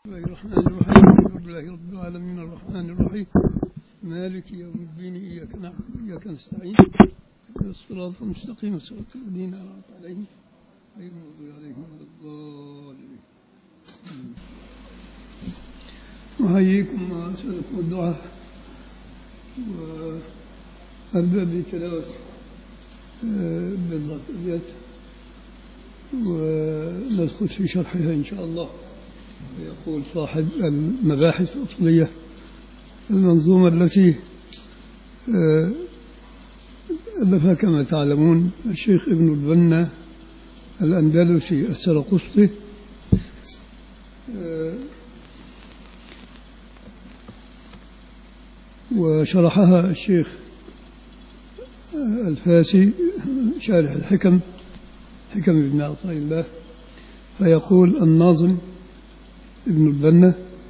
الله الرحمن الرحيم الحمد لله رب العالمين الرحمن الرحيم مالك يوم الدين إياك نعبد وإياك نستعين اهدنا الصراط المستقيم صراط الذين أنعمت عليهم غير المغضوب عليهم ولا الضالين أحييكم وأسألكم الدعاء وأبدأ بتلاوة آه، بضعة أبيات وندخل في شرحها إن شاء الله يقول صاحب المباحث الأصلية المنظومة التي آه، ألفها كما تعلمون الشيخ ابن البنا الأندلسي السرقسطي آه، وشرحها الشيخ الفاسي شارح الحكم حكم ابن عطاء الله فيقول الناظم ابن البنا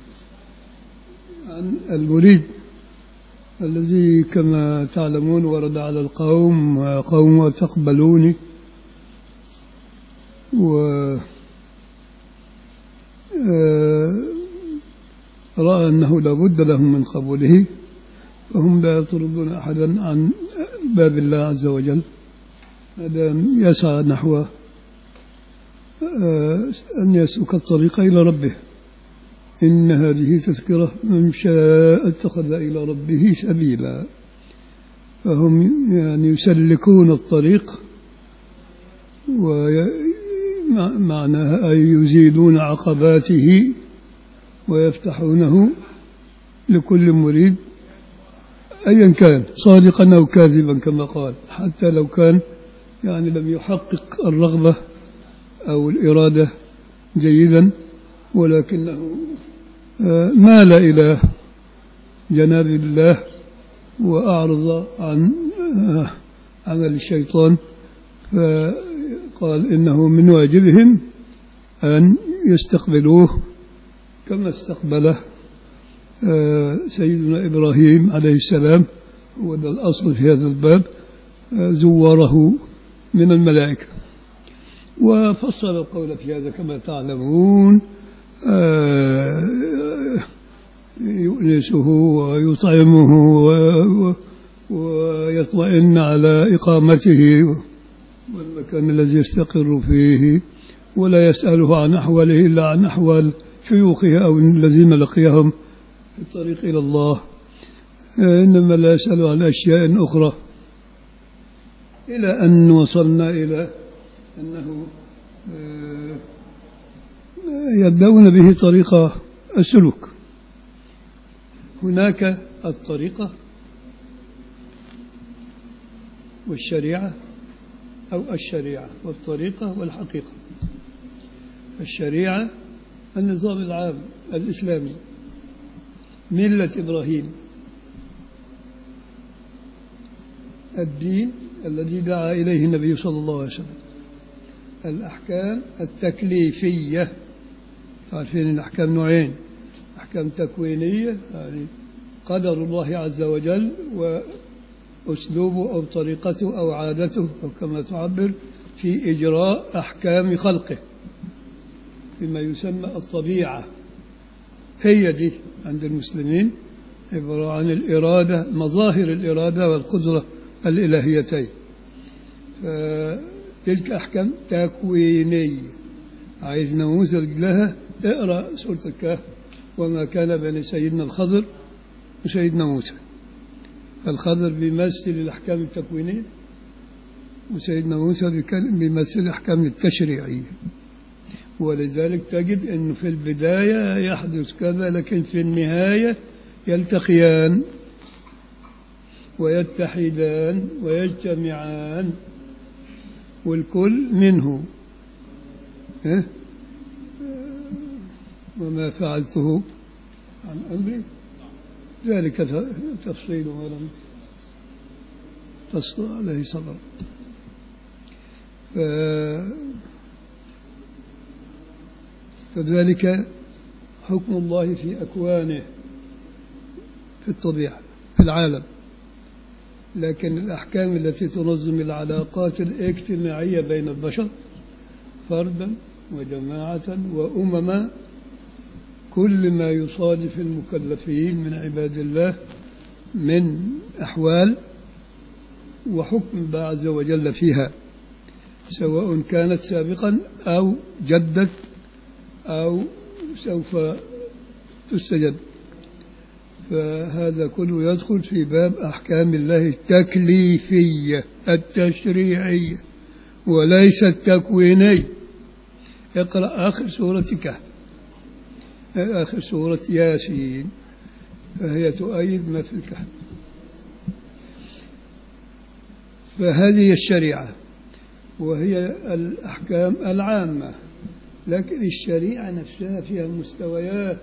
عن المريد الذي كما تعلمون ورد على القوم قوم تقبلوني و آه، رأى أنه لا بد لهم من قبوله فهم لا يطردون أحدا عن باب الله عز وجل ما دام يسعى نحو آه، أن يسلك الطريق إلى ربه إن هذه تذكرة من شاء اتخذ إلى ربه سبيلا فهم يعني يسلكون الطريق ومعناها أي يزيدون عقباته ويفتحونه لكل مريد أيا كان صادقا أو كاذبا كما قال حتى لو كان يعني لم يحقق الرغبة أو الإرادة جيدا ولكنه آه، مال إلى جناب الله وأعرض عن آه، عمل الشيطان فقال إنه من واجبهم أن يستقبلوه كما استقبله آه، سيدنا إبراهيم عليه السلام هو ده الأصل في هذا الباب آه، زوره من الملائكة وفصل القول في هذا كما تعلمون آه، يؤنسه ويطعمه و- و- ويطمئن على إقامته والمكان الذي يستقر فيه ولا يسأله عن أحواله إلا عن أحوال شيوخه أو الذين لقيهم في الطريق إلى الله آه، إنما لا يسأل عن أشياء أخرى إلى أن وصلنا إلى أنه آه، يبدأون به طريق السلوك هناك الطريقة والشريعة أو الشريعة والطريقة والحقيقة الشريعة النظام العام الإسلامي ملة إبراهيم الدين الذي دعا إليه النبي صلى الله عليه وسلم الأحكام التكليفية تعرفين الأحكام نوعين أحكام تكوينية يعني قدر الله عز وجل وأسلوبه أو طريقته أو عادته أو كما تعبر في إجراء أحكام خلقه بما يسمى الطبيعة هي دي عند المسلمين عبارة عن الإرادة مظاهر الإرادة والقدرة الإلهيتين فتلك أحكام تكوينية عايز نموذج لها اقرأ سورة الكهف وما كان بين سيدنا الخضر وسيدنا موسى الخضر بيمثل الأحكام التكوينية وسيدنا موسى بيكل- بيمثل الأحكام التشريعية ولذلك تجد أنه في البداية يحدث كذا لكن في النهاية يلتقيان ويتحدان ويجتمعان والكل منه ها؟ وما فعلته عن أمري ذلك ت- تفصيل ما لم تسطع عليه صبر ف- فذلك حكم الله في أكوانه في الطبيعة في العالم لكن الأحكام التي تنظم العلاقات الاجتماعية بين البشر فردا وجماعة وأمما كل ما يصادف المكلفين من عباد الله من أحوال وحكم الله عز وجل فيها سواء كانت سابقا أو جدت أو سوف تستجد فهذا كله يدخل في باب أحكام الله التكليفية التشريعية وليس التكوينية اقرأ آخر سورة كهف آخر سورة ياسين فهي تؤيد ما في الكهف فهذه الشريعة وهي الأحكام العامة لكن الشريعة نفسها فيها مستويات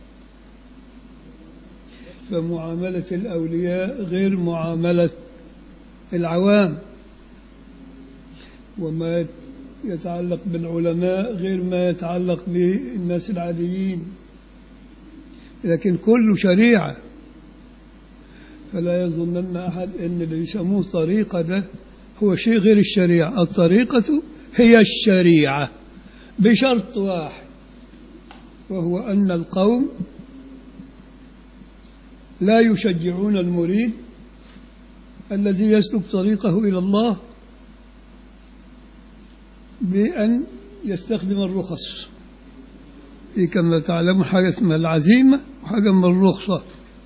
فمعاملة الأولياء غير معاملة العوام وما يتعلق بالعلماء غير ما يتعلق بالناس العاديين لكن كل شريعة فلا يظنن أحد أن اللي يسموه طريقة ده هو شيء غير الشريعة الطريقة هي الشريعة بشرط واحد وهو أن القوم لا يشجعون المريد الذي يسلك طريقه إلى الله بأن يستخدم الرخص في كما تعلمون حاجة اسمها العزيمة وحاجة من الرخصة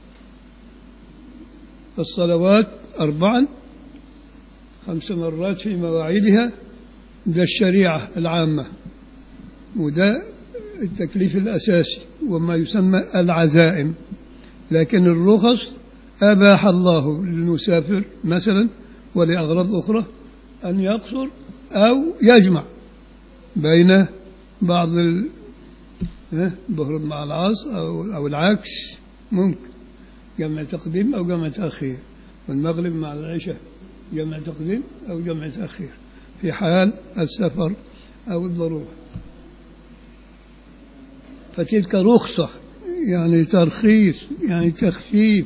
الصلوات أربعا خمس مرات في مواعيدها ده الشريعة العامة وده التكليف الأساسي وما يسمى العزائم لكن الرخص أباح الله للمسافر مثلا ولأغراض أخرى أن يقصر أو يجمع بين بعض الظهر مع العصر أو, أو العكس ممكن جمع تقديم أو جمع تأخير والمغرب مع العشاء جمع تقديم أو جمع تأخير في حال السفر أو الضرورة فتلك رخصة يعني ترخيص يعني تخفيف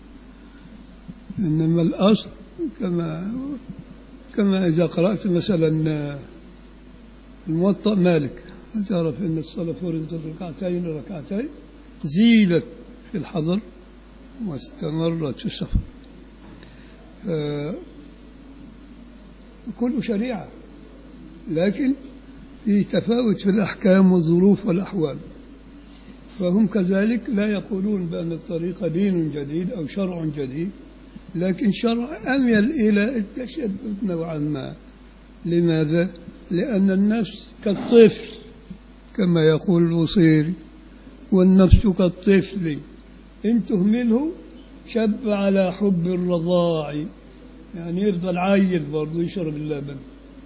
إنما الأصل كما كما إذا قرأت مثلا الموطأ مالك تعرف أن الصلاة فرضت ركعتين ركعتين زيلت في الحضر واستمرت في السفر كل شريعة لكن في تفاوت في الأحكام والظروف والأحوال فهم كذلك لا يقولون بأن الطريقة دين جديد أو شرع جديد لكن شرع أميل إلى التشدد نوعا ما لماذا؟ لأن النفس كالطفل كما يقول الوصيري والنفس كالطفل إن تهمله شب على حب الرضاع يعني يفضل عيل برضه يشرب اللبن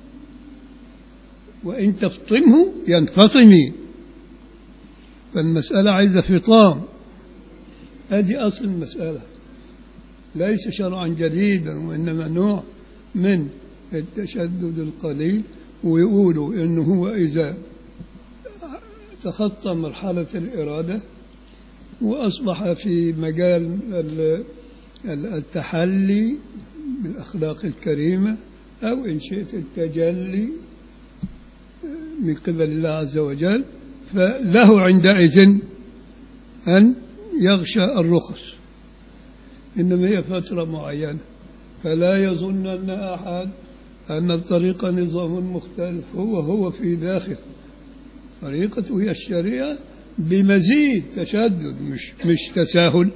وإن تفطمه ينفطم فالمسألة عايزة فطام هذه أصل المسألة ليس شرعا جديدا وإنما نوع من التشدد القليل ويقولوا إنه هو إذا تخطى مرحلة الإرادة وأصبح في مجال التحلي بالأخلاق الكريمة أو إن شئت التجلي من قبل الله عز وجل فله عندئذ أن يغشى الرخص إنما هي فترة معينة فلا يظنن أحد أن الطريق نظام مختلف هو هو في داخل طريقته هي الشريعة بمزيد تشدد مش, مش تساهل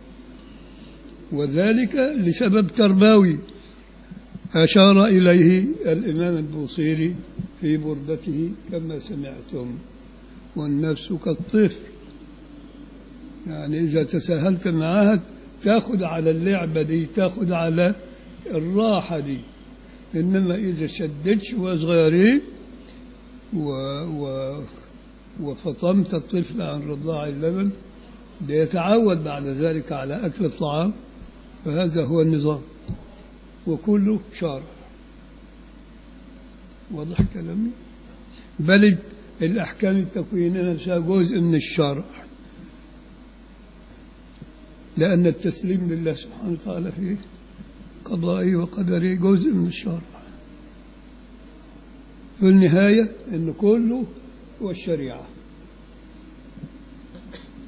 وذلك لسبب تربوي أشار إليه الإمام البوصيري في بردته كما سمعتم والنفس كالطفل يعني إذا تساهلت معها تاخذ على اللعبة دي تاخذ على الراحة دي إنما إذا شددت شوية صغيرين و... و... وفطمت الطفل عن رضاع اللبن ليتعود بعد ذلك على أكل الطعام فهذا هو النظام وكله شارع واضح كلامي بل الأحكام التكوينية نفسها جزء من الشرع لأن التسليم لله سبحانه وتعالى فيه قضائي وقدري جزء من الشرع في النهاية أن كله هو الشريعة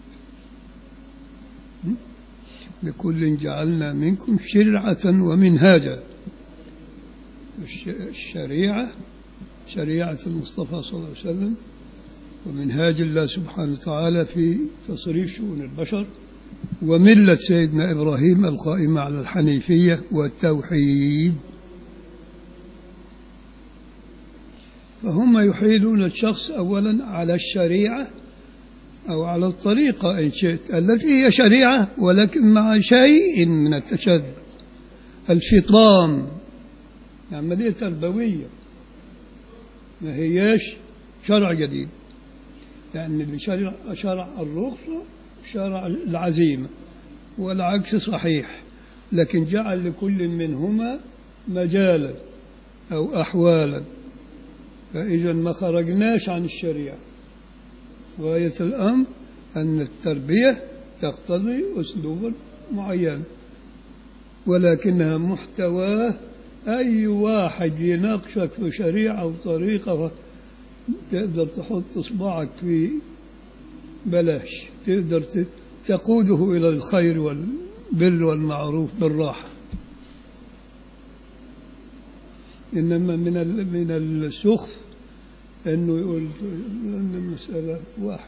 لكل جعلنا منكم شرعة ومنهاجا الش- الشريعة شريعة المصطفى صلى الله عليه وسلم ومنهاج الله سبحانه وتعالى في تصريف شؤون البشر وملة سيدنا إبراهيم القائمة على الحنيفية والتوحيد فهم يحيلون الشخص أولا على الشريعة أو على الطريقة إن شئت التي هي شريعة ولكن مع شيء من التشدد الفطام عملية تربوية ما هياش شرع جديد لأن اللي شرع, شرع الرخصة شرع العزيمة والعكس صحيح لكن جعل لكل منهما مجالا أو أحوالا فإذا ما خرجناش عن الشريعة غاية الأمر أن التربية تقتضي أسلوبا معينا ولكنها محتواه أي واحد يناقشك في شريعة أو طريقة تقدر تحط إصبعك في بلاش تقدر ت- تقوده إلى الخير والبر والمعروف بالراحة إنما من ال- من السخف إنه يقول أن المسألة واحد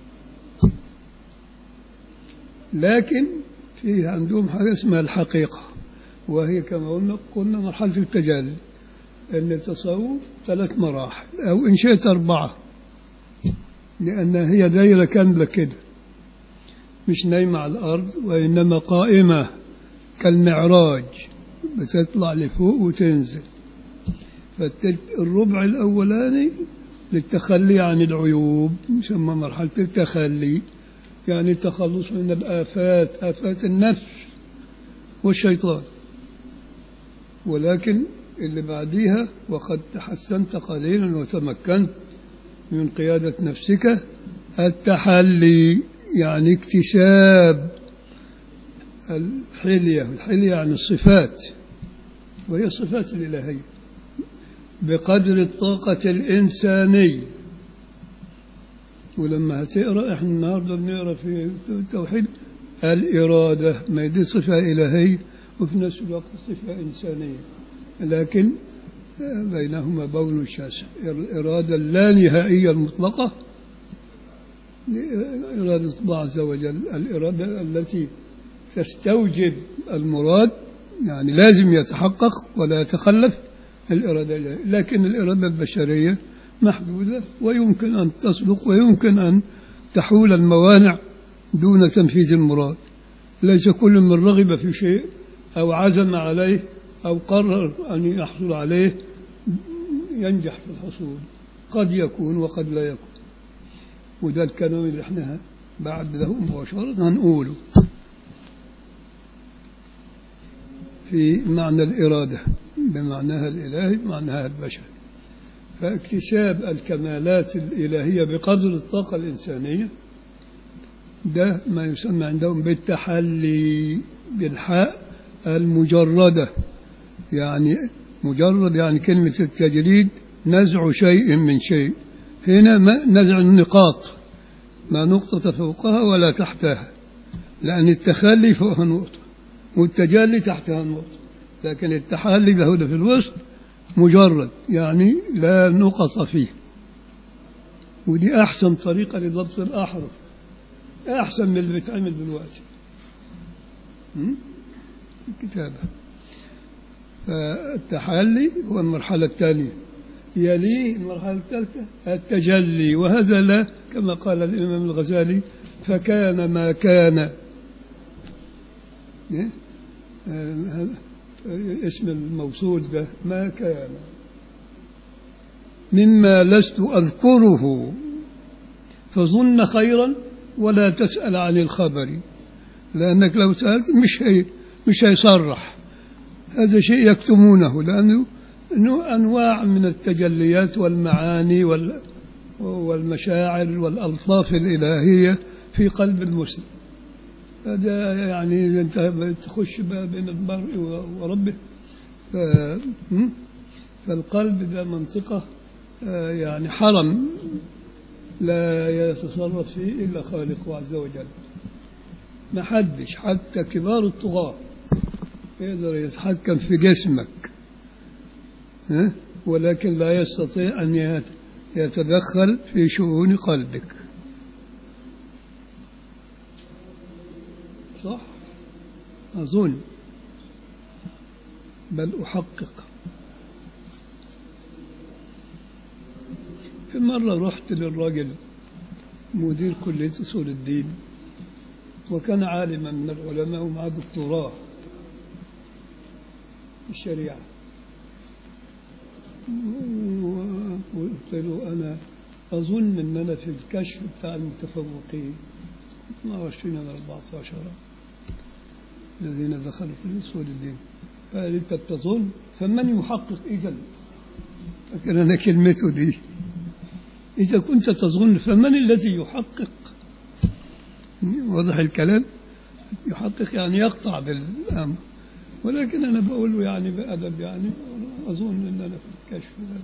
لكن في عندهم حاجة اسمها الحقيقة وهي كما قلنا قلنا مرحلة التجلي أن التصوف ثلاث مراحل أو إن شئت أربعة لأن هي دايرة كاملة كده مش نايمة على الأرض وإنما قائمة كالمعراج بتطلع لفوق وتنزل فالربع الأولاني للتخلي عن العيوب يسمى مرحلة التخلي يعني التخلص من الآفات آفات النفس والشيطان ولكن اللي بعديها وقد تحسنت قليلا وتمكنت من قيادة نفسك التحلي يعني اكتساب الحلية الحلية عن الصفات وهي الصفات الإلهية بقدر الطاقة الإنسانية ولما هتقرا احنا النهارده بنقرا في التوحيد الإرادة ما هي دي صفة إلهية وفي نفس الوقت صفة إنسانية لكن بينهما بون شاسع الإرادة اللانهائية المطلقة إرادة الله عز وجل الإرادة التي تستوجب المراد يعني لازم يتحقق ولا يتخلف الإرادة الإلهية لكن الإرادة البشرية محدودة ويمكن أن تصدق ويمكن أن تحول الموانع دون تنفيذ المراد ليس كل من رغب في شيء أو عزم عليه أو قرر أن يحصل عليه ينجح في الحصول قد يكون وقد لا يكون وده الكلام اللي احنا بعد له مباشرة هنقوله في معنى الإرادة بمعناها الإلهي بمعناها البشري فاكتساب الكمالات الإلهية بقدر الطاقة الإنسانية ده ما يسمى عندهم بالتحلي بالحاء المجردة يعني مجرد يعني كلمة التجريد نزع شيء من شيء هنا ما نزع النقاط ما نقطة فوقها ولا تحتها لأن التخلي فوقها نقطة والتجلي تحتها نقطة لكن التحلي ده هو في الوسط مجرد يعني لا نقص فيه ودي أحسن طريقة لضبط الأحرف أحسن من اللي بيتعمل دلوقتي م? الكتابة فالتحلي هو المرحلة الثانية يليه المرحلة الثالثة التجلي وهذا لا كما قال الإمام الغزالي فكان ما كان إيه؟ آه، اسم الموصول ده ما كان مما لست أذكره فظن خيرا ولا تسأل عن الخبر لأنك لو سألت مش هي مش هيصرح هذا شيء يكتمونه لأنه إنه أنواع من التجليات والمعاني وال والمشاعر والألطاف الإلهية في قلب المسلم هذا يعني أنت تخش بقى بين المرء وربه ف... م? فالقلب ده منطقة آه، يعني حرم لا يتصرف فيه إلا خالقه عز وجل ما حدش حتى كبار الطغاة يقدر يتحكم في جسمك ها؟ ولكن لا يستطيع أن يت- يتدخل في شؤون قلبك صح أظن بل أحقق في مرة رحت للراجل مدير كلية أصول الدين وكان عالما من العلماء ومعه دكتوراه في الشريعة وقلت له أنا أظن أن أنا في الكشف بتاع المتفوقين 22 ولا 14 الذين دخلوا في أصول الدين قال أنت بتظن فمن يحقق إذا فكان أنا كلمته دي إذا كنت تظن فمن الذي يحقق واضح الكلام يحقق يعني يقطع بالأمر ولكن أنا بقول له يعني بأدب يعني أظن أن أنا في الكشف ده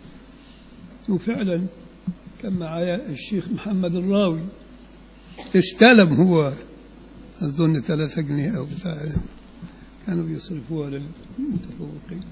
وفعلا كان معايا الشيخ محمد الراوي استلم هو أظن ثلاثة جنيه أو بتاع كانوا بيصرفوها للمتفوقين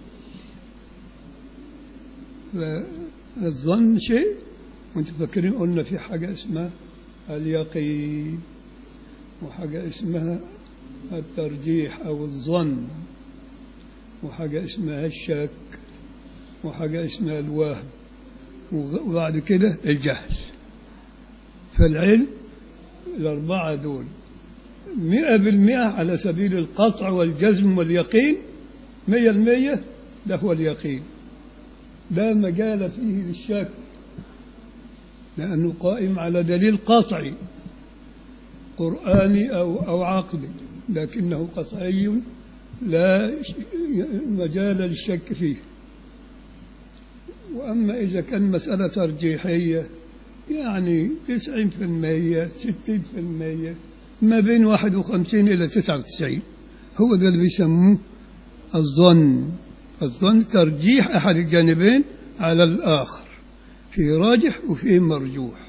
فالظن شيء وانت فاكرين قلنا في حاجة اسمها اليقين وحاجة اسمها الترجيح أو الظن وحاجة اسمها الشك وحاجة اسمها الوهم وغ- وبعد كده الجهل فالعلم الأربعة دول مئة بالمئة على سبيل القطع والجزم واليقين مية المية ده هو اليقين لا مجال فيه للشك لأنه قائم على دليل قطعي قرآني أو أو عقلي لكنه قطعي لا ش- مجال للشك فيه وأما إذا كان مسألة ترجيحية يعني تسعين في المية ستين في المية ما بين واحد وخمسين إلى تسعة وتسعين هو ده اللي بيسموه الظن الظن ترجيح أحد الجانبين على الآخر في راجح وفي مرجوح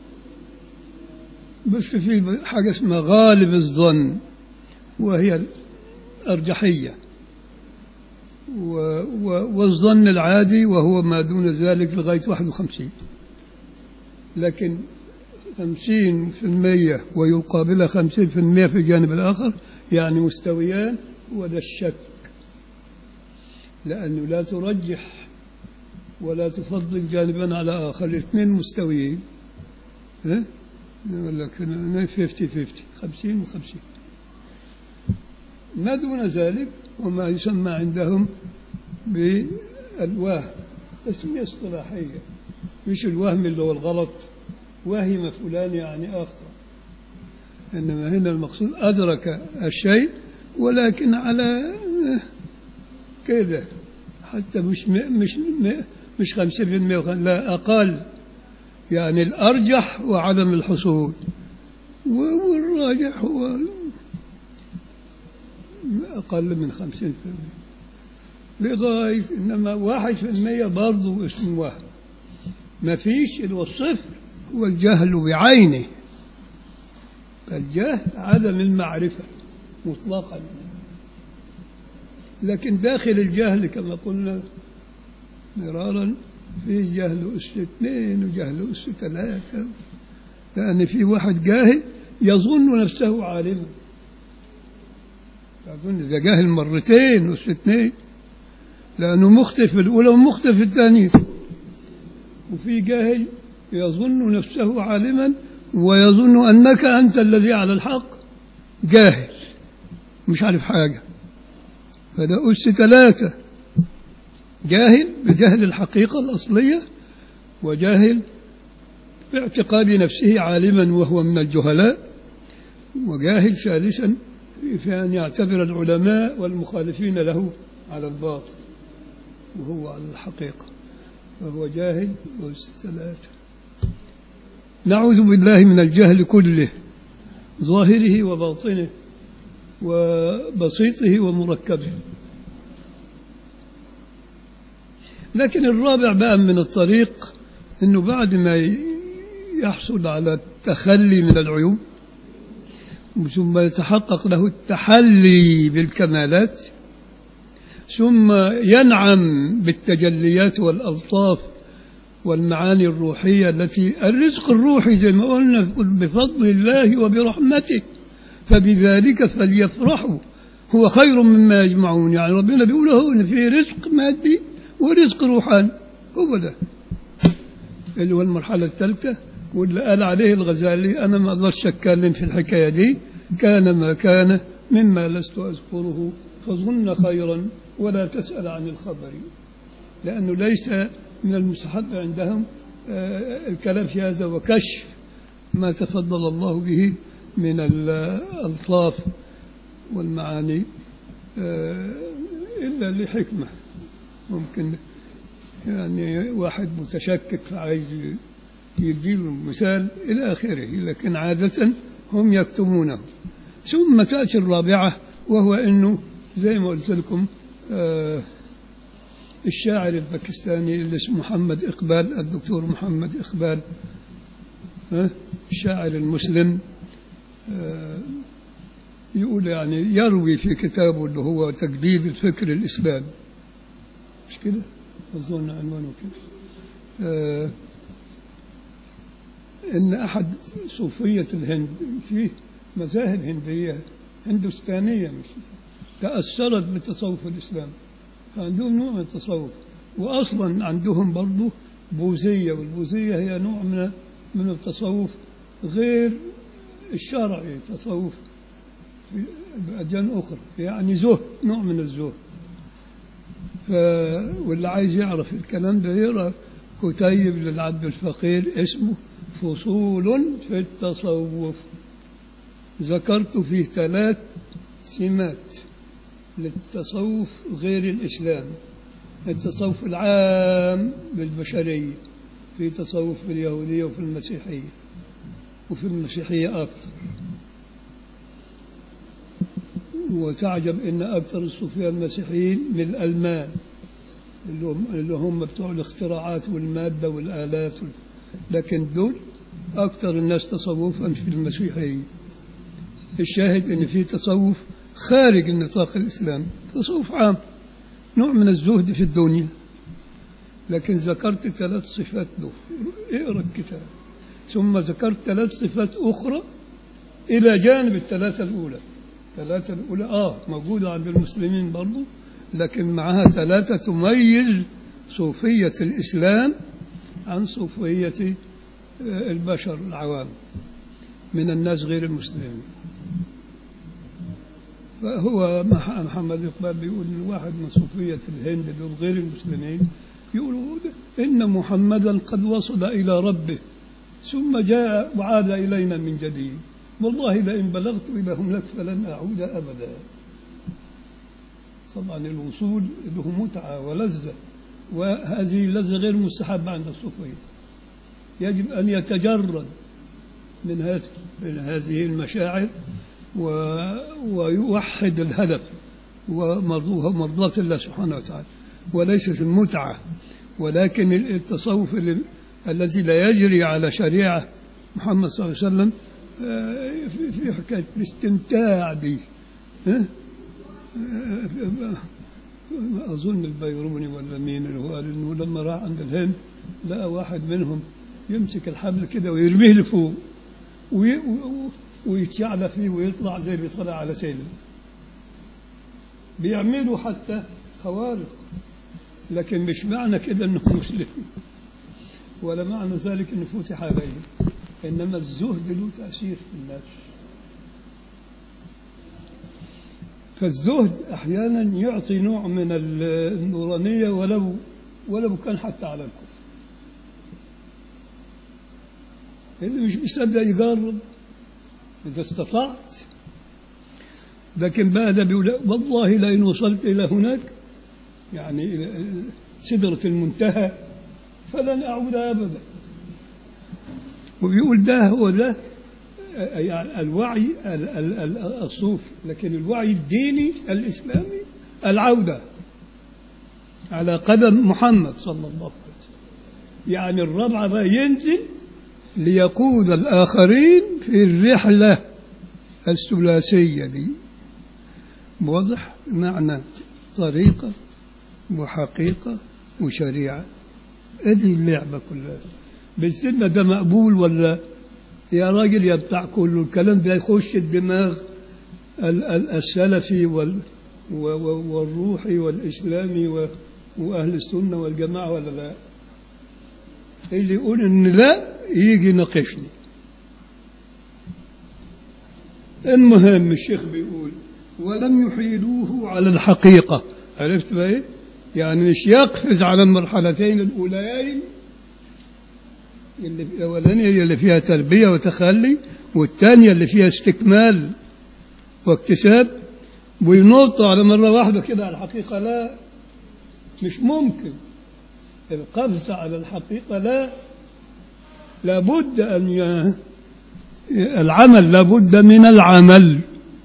بس في حاجة اسمها غالب الظن وهي الأرجحية و و والظن العادي وهو ما دون ذلك لغاية 51 لكن 50% ويقابلها 50% في الجانب الآخر يعني مستويان وده الشك لأنه لا ترجح ولا تفضل جانبا على آخر الاثنين مستويين ها؟ يقول لك 50 50 50 و50 ما دون ذلك وما يسمى عندهم بالوهم تسمية اصطلاحية مش الوهم اللي هو الغلط وهم فلان يعني أخطأ إنما هنا المقصود أدرك الشيء ولكن على كده حتى مش م- مش م- مش 50% وخ- لا أقل يعني الأرجح وعدم الحصول و- والراجح هو أقل من 50% لغاية إنما واحد في المية برضه اسمه وهم ما فيش إلا الصفر هو الجهل بعينه الجهل عدم المعرفة مطلقا لكن داخل الجهل كما قلنا مرارا في جهل أس اثنين وجهل أس ثلاثة لأن في واحد جاهل يظن نفسه عالما يظن ده جاهل مرتين أس اثنين لأنه مخطئ في الأولى ومخطئ في الثانية وفي جاهل يظن نفسه عالما ويظن أنك أنت الذي على الحق جاهل مش عارف حاجة فده أس ثلاثة جاهل بجهل الحقيقة الأصلية وجاهل باعتقاد نفسه عالما وهو من الجهلاء وجاهل ثالثا في أن يعتبر العلماء والمخالفين له على الباطل وهو على الحقيقة وهو جاهل أس ثلاثة نعوذ بالله من الجهل كله ظاهره وباطنه وبسيطه ومركبه لكن الرابع بقى من الطريق انه بعد ما يحصل على التخلي من العيوب ثم يتحقق له التحلي بالكمالات ثم ينعم بالتجليات والألطاف والمعاني الروحية التي الرزق الروحي زي ما قلنا بفضل الله وبرحمته فبذلك فليفرحوا هو خير مما يجمعون يعني ربنا بيقول هو إن في رزق مادي ورزق روحاني هو ده اللي هو المرحلة الثالثة واللي قال عليه الغزالي أنا ما أقدرش أتكلم في الحكاية دي كان ما كان مما لست أذكره فظن خيرا ولا تسأل عن الخبر لأنه ليس من المستحب عندهم آه، الكلام في هذا وكشف ما تفضل الله به من الألطاف والمعاني آه، إلا لحكمة ممكن يعني واحد متشكك فعايز يديله مثال إلى آخره لكن عادة هم يكتمونه ثم تأتي الرابعة وهو أنه زي ما قلت لكم آه الشاعر الباكستاني اللي اسمه محمد إقبال الدكتور محمد إقبال آه الشاعر المسلم آه يقول يعني يروي في كتابه اللي هو تجديد الفكر الإسلامي مش كده؟ أظن عنوانه كده آه إن أحد صوفية الهند فيه مذاهب هندية هندوستانية مش تأثرت بتصوف الإسلام فعندهم نوع من التصوف وأصلا عندهم برضه بوذية والبوذية هي نوع من من التصوف غير الشرعي تصوف بأديان أخرى يعني زهد نوع من الزهد ف... واللي عايز يعرف الكلام ده يقرأ كتيب للعبد الفقير اسمه فصول في التصوف ذكرت فيه ثلاث سمات للتصوف غير الإسلام التصوف العام بالبشرية في تصوف في اليهودية وفي المسيحية وفي المسيحية أكثر وتعجب ان اكثر الصوفيه المسيحيين من الالمان اللي هم, اللي هم بتوع الاختراعات والماده والالات وال... لكن دول اكثر الناس تصوفا في المسيحيه الشاهد ان في تصوف خارج النطاق الاسلامي تصوف عام نوع من الزهد في الدنيا لكن ذكرت ثلاث صفات له اقرا الكتاب ثم ذكرت ثلاث صفات اخرى الى جانب الثلاثه الاولى ثلاثة الأولى آه موجودة عند المسلمين برضو لكن معها ثلاثة تميز صوفية الإسلام عن صوفية البشر العوام من الناس غير المسلمين فهو محمد إقبال بيقول إن واحد من صوفية الهند دول غير المسلمين يقولوا إن محمدا قد وصل إلى ربه ثم جاء وعاد إلينا من جديد والله لئن بلغت إلى هناك فلن أعود أبدا طبعا الوصول له متعة ولذة وهذه اللذة غير مستحبة عند الصوفية يجب أن يتجرد من هذه من هذه المشاعر و... ويوحد الهدف ومرضاة الله سبحانه وتعالى وليست المتعة ولكن التصوف اللي... الذي لا يجري على شريعة محمد صلى الله عليه وسلم في حكاية الاستمتاع دي ها؟ أظن البيروني ولا مين اللي هو قال إنه لما راح عند الهند لقى واحد منهم يمسك الحبل كده ويرميه لفوق وي... ويتشعل فيه ويطلع زي اللي بيطلع على سلم بيعملوا حتى خوارق لكن مش معنى كده انه مسلم ولا معنى ذلك انه فتح عليهم إنما الزهد له تأثير في الناس فالزهد أحيانا يعطي نوع من النورانية ولو ولو كان حتى على الكفر اللي مش مصدق يجرب إذا استطعت لكن بقى ده بيقول والله لئن وصلت إلى هناك يعني إلى سدرة المنتهى فلن أعود أبدا وبيقول ده هو ده يعني الوعي الصوفي لكن الوعي الديني الإسلامي العودة على قدم محمد صلى الله عليه وسلم يعني الرابعة بقى ينزل ليقود الآخرين في الرحلة الثلاثية دي واضح معنى طريقة وحقيقة وشريعة هذه اللعبة كلها بالسنة ده مقبول ولا يا راجل يا بتاع كله الكلام ده يخش الدماغ ال- ال- السلفي وال و- و- والروحي والإسلامي و- وأهل السنة والجماعة ولا لا اللي يقول إن لا يجي يناقشني المهم الشيخ بيقول ولم يحيلوه على الحقيقة عرفت بقى إيه؟ يعني مش يقفز على المرحلتين الأوليين اللي الأولانية اللي فيها تربية وتخلي والثانية اللي فيها استكمال واكتساب وينط على مرة واحدة كده على الحقيقة لا مش ممكن القفز على الحقيقة لا لابد أن ي... العمل لابد من العمل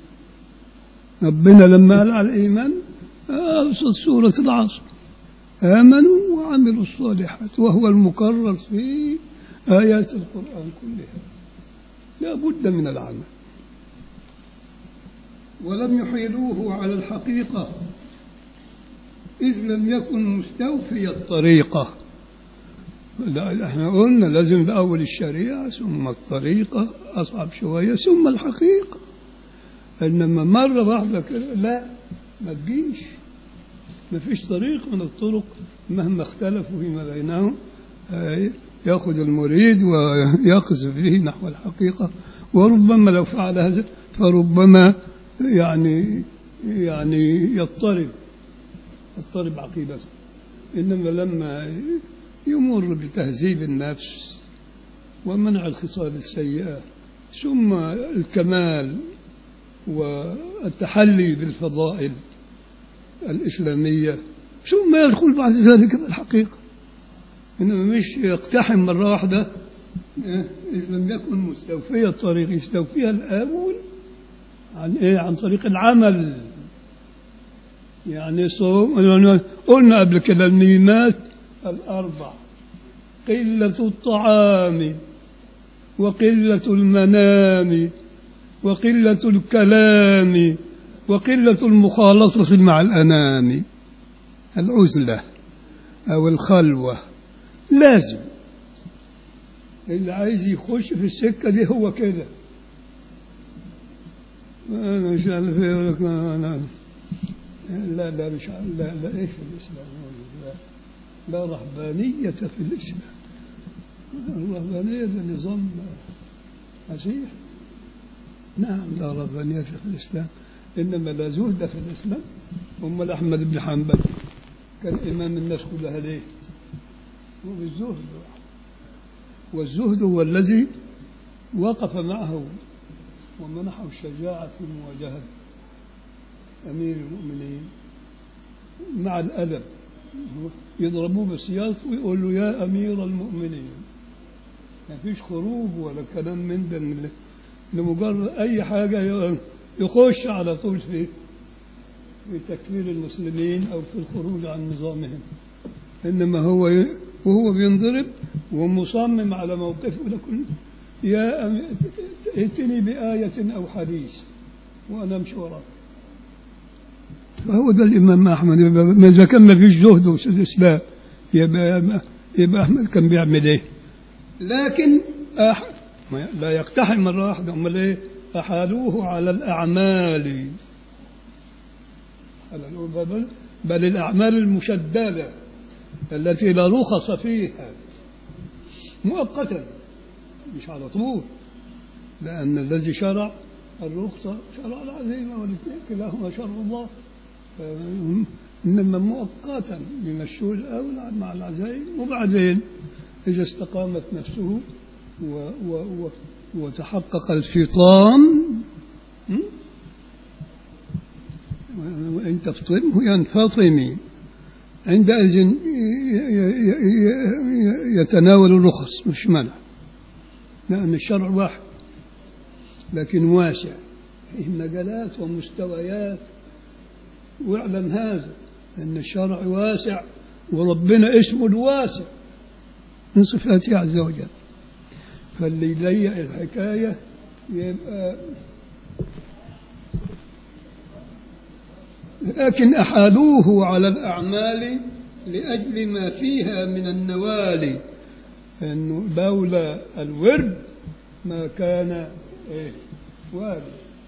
ربنا لما قال على الإيمان أوصل سورة العصر آمنوا وعملوا الصالحات وهو المكرر في آيات القرآن كلها لا بد من العمل ولم يحيلوه على الحقيقة إذ لم يكن مستوفي الطريقة لا احنا قلنا لازم الأول الشريعة ثم الطريقة أصعب شوية ثم الحقيقة إنما مرة واحدة كده لا ما تجيش ما فيش طريق من الطرق مهما اختلفوا فيما بينهم آه، يأخذ المريد ويقذف به نحو الحقيقة وربما لو فعل هذا فربما يعني يعني يضطرب يضطرب عقيدته إنما لما يمر بتهذيب النفس ومنع الخصال السيئة ثم الكمال والتحلي بالفضائل الإسلامية ثم يدخل بعد ذلك بالحقيقة إنما مش يقتحم مرة واحدة إيه، إذ لم يكن مستوفي الطريق يستوفيها الأول عن إيه عن طريق العمل يعني صوم قلنا قبل كده الميمات الأربع قلة الطعام وقلة المنام وقلة الكلام وقلة المخالطة مع الأنام العزلة أو الخلوة لازم اللي عايز يخش في السكة دي هو كده أنا مش عارف إيه يقول لك أنا لا لا مش عارف لا لا إيش في الإسلام لا لا رهبانية في الإسلام الرهبانية ده نظام مسيح نعم لا رهبانية في الإسلام إنما لا زهد في الإسلام أمال أحمد بن حنبل كان إمام الناس كلها ليه؟ هو بالزهد والزهد هو الذي وقف معه ومنحه الشجاعة في مواجهة أمير المؤمنين مع الأدب يضربوه بالسياط ويقول له يا أمير المؤمنين ما فيش خروج ولا كلام من ده من لمجرد أي حاجة يخش على طول في في تكفير المسلمين أو في الخروج عن نظامهم إنما هو ي- وهو بينضرب ومصمم على موقفه لكن يا أم- ائتني بآية أو حديث وأنا أمشي وراك فهو ده الإمام أحمد يبقى ما إذا كان ما فيش زهد في الإسلام يبقى يبقى أحمد كان بيعمل إيه؟ لكن أح... ما- لا يقتحم مرة واحدة أمال إيه؟ أحالوه على الأعمال على الأول- بل, بل الأعمال المشددة التي لا رخص فيها مؤقتا مش على طول لأن الذي شرع الرخصة شرع العزيمة والاثنين كلاهما شرع الله ف- إنما مؤقتا يمشوه الأول مع العزائم وبعدين إذا استقامت نفسه و و و وتحقق الفطام م? وإن تفطمه ينفطم عندئذ ي- ي- ي- ي- يتناول الرخص مش منع لأن الشرع واحد لكن واسع فيه مجالات ومستويات واعلم هذا أن الشرع واسع وربنا اسمه الواسع من صفاته عز وجل فاللي يضيق الحكاية يبقى لكن أحالوه على الأعمال لأجل ما فيها من النوال أنه لولا الورد ما كان إيه وارد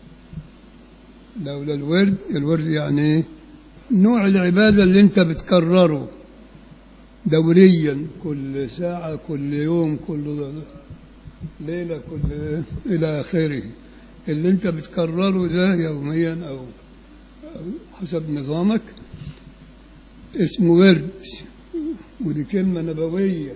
لولا الورد الورد يعني إيه؟ نوع العبادة اللي انت بتكرره دوريا كل ساعة كل يوم كل ليلة كل إلى آخره اللي انت بتكرره ده يوميا أو أو حسب نظامك اسمه ورد ودي كلمة نبوية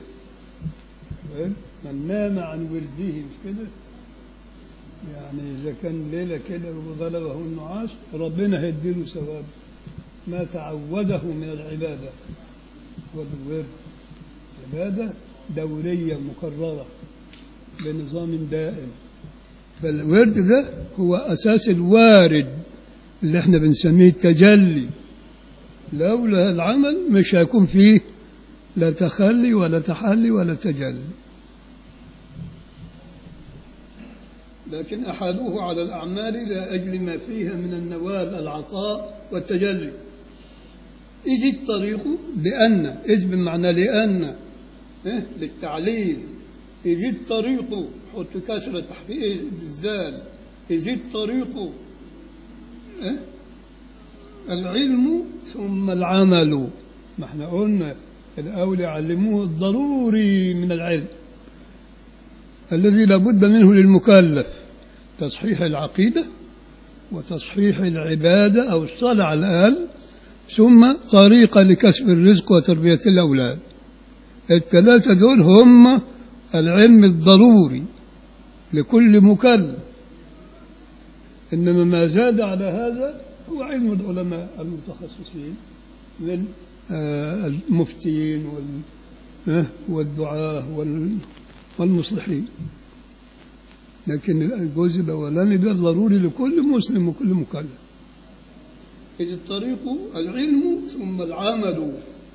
من نام عن ورده مش كده يعني إذا كان ليلة كده وغلبه النعاس ربنا هيديله ثواب ما تعوده من العبادة والورد عبادة دورية مكررة بنظام دائم فالورد ده هو أساس الوارد اللي احنا بنسميه التجلي لولا العمل مش هيكون فيه لا تخلي ولا تحلي ولا تجلي لكن أحالوه على الأعمال لأجل ما فيها من النوال العطاء والتجلي إذ الطريق لأن إذ بمعنى لأن إيه؟ للتعليل إذ الطريق حط كسرة تحت إيه الزال إذ الطريق إيه؟ العلم ثم العمل ما احنا قلنا الأول علموه الضروري من العلم الذي لابد منه للمكلف تصحيح العقيدة وتصحيح العبادة أو الصلاة على الأقل ثم طريقة لكسب الرزق وتربية الأولاد الثلاثة دول هم العلم الضروري لكل مكلف إنما ما زاد على هذا هو علم العلماء المتخصصين من آه، المفتين وال- آه، والدعاة وال- والمصلحين لكن الجزء الأولاني ده ضروري لكل مسلم وكل مكلف إذ الطريق العلم ثم العمل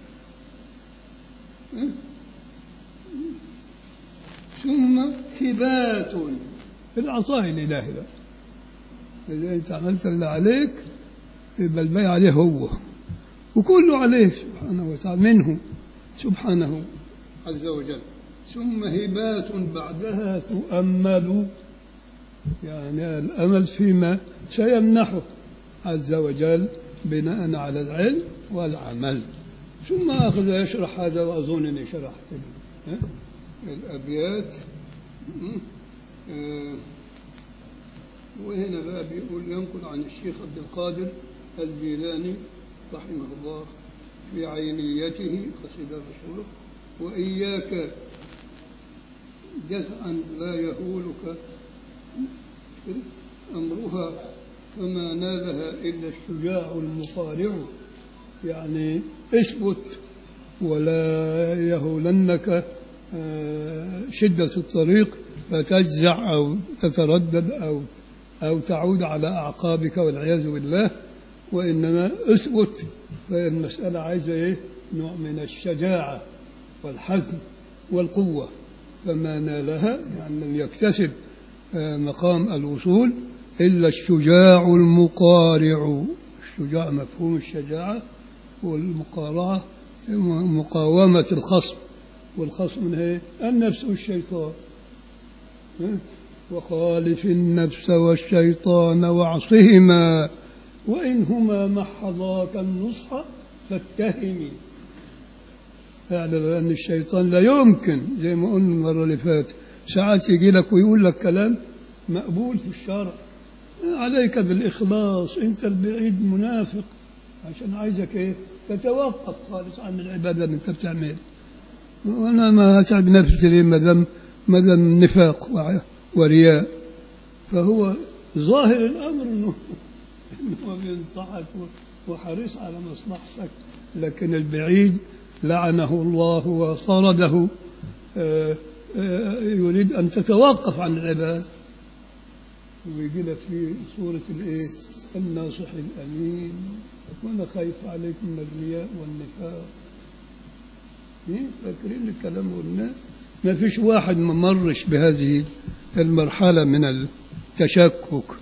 آه؟ ثم هبات العطاء الإلهي ده إذا أنت عملت اللي عليك يبقى الباقي عليه هو وكله عليه سبحانه وتعالى منه سبحانه عز وجل ثم هبات بعدها تؤمل يعني الأمل فيما سيمنحه عز وجل بناء على العلم والعمل ثم أخذ يشرح هذا وأظن أني شرحت ال- ها؟ الأبيات م? آه، وهنا بقى بيقول ينقل عن الشيخ عبد القادر الجيلاني رحمه الله في عينيته قصيدة مشهورة وإياك جزعا لا يهولك أمرها فما نالها إلا الشجاع المقارع يعني اثبت ولا يهولنك آه، شدة الطريق فتجزع أو تتردد أو أو تعود على أعقابك والعياذ بالله وإنما اثبت فالمسألة عايزة إيه؟ نوع من الشجاعة والحزم والقوة فما نالها يعني لم يكتسب آه، مقام الوصول إلا الشجاع المقارع الشجاع مفهوم الشجاعة والمقارعة مقاومة الخصم والخصم هي النفس والشيطان ها؟ وخالف النفس والشيطان واعصهما وإنهما محضاك النصح فاتهمي اعلم أن الشيطان لا يمكن زي ما قلنا المرة اللي فاتت ساعات يجي لك ويقول لك كلام مقبول في الشرع عليك بالإخلاص أنت البعيد منافق عشان عايزك إيه تتوقف خالص عن العبادة اللي أنت بتعملها وأنا ما أتعب نفسي ليه ما دام ما دام نفاق وع- ورياء فهو ظاهر الأمر إنه إنه بينصحك و- وحريص على مصلحتك لكن البعيد لعنه الله وطرده آه، آه، يريد أن تتوقف عن العبادة ويجي لك في صورة الإيه؟ الناصح الأمين وأنا خايف عليك من الرياء والنفاق إيه؟ فاكرين الكلام قلناه ما فيش واحد ما مرش بهذه المرحلة من التشكك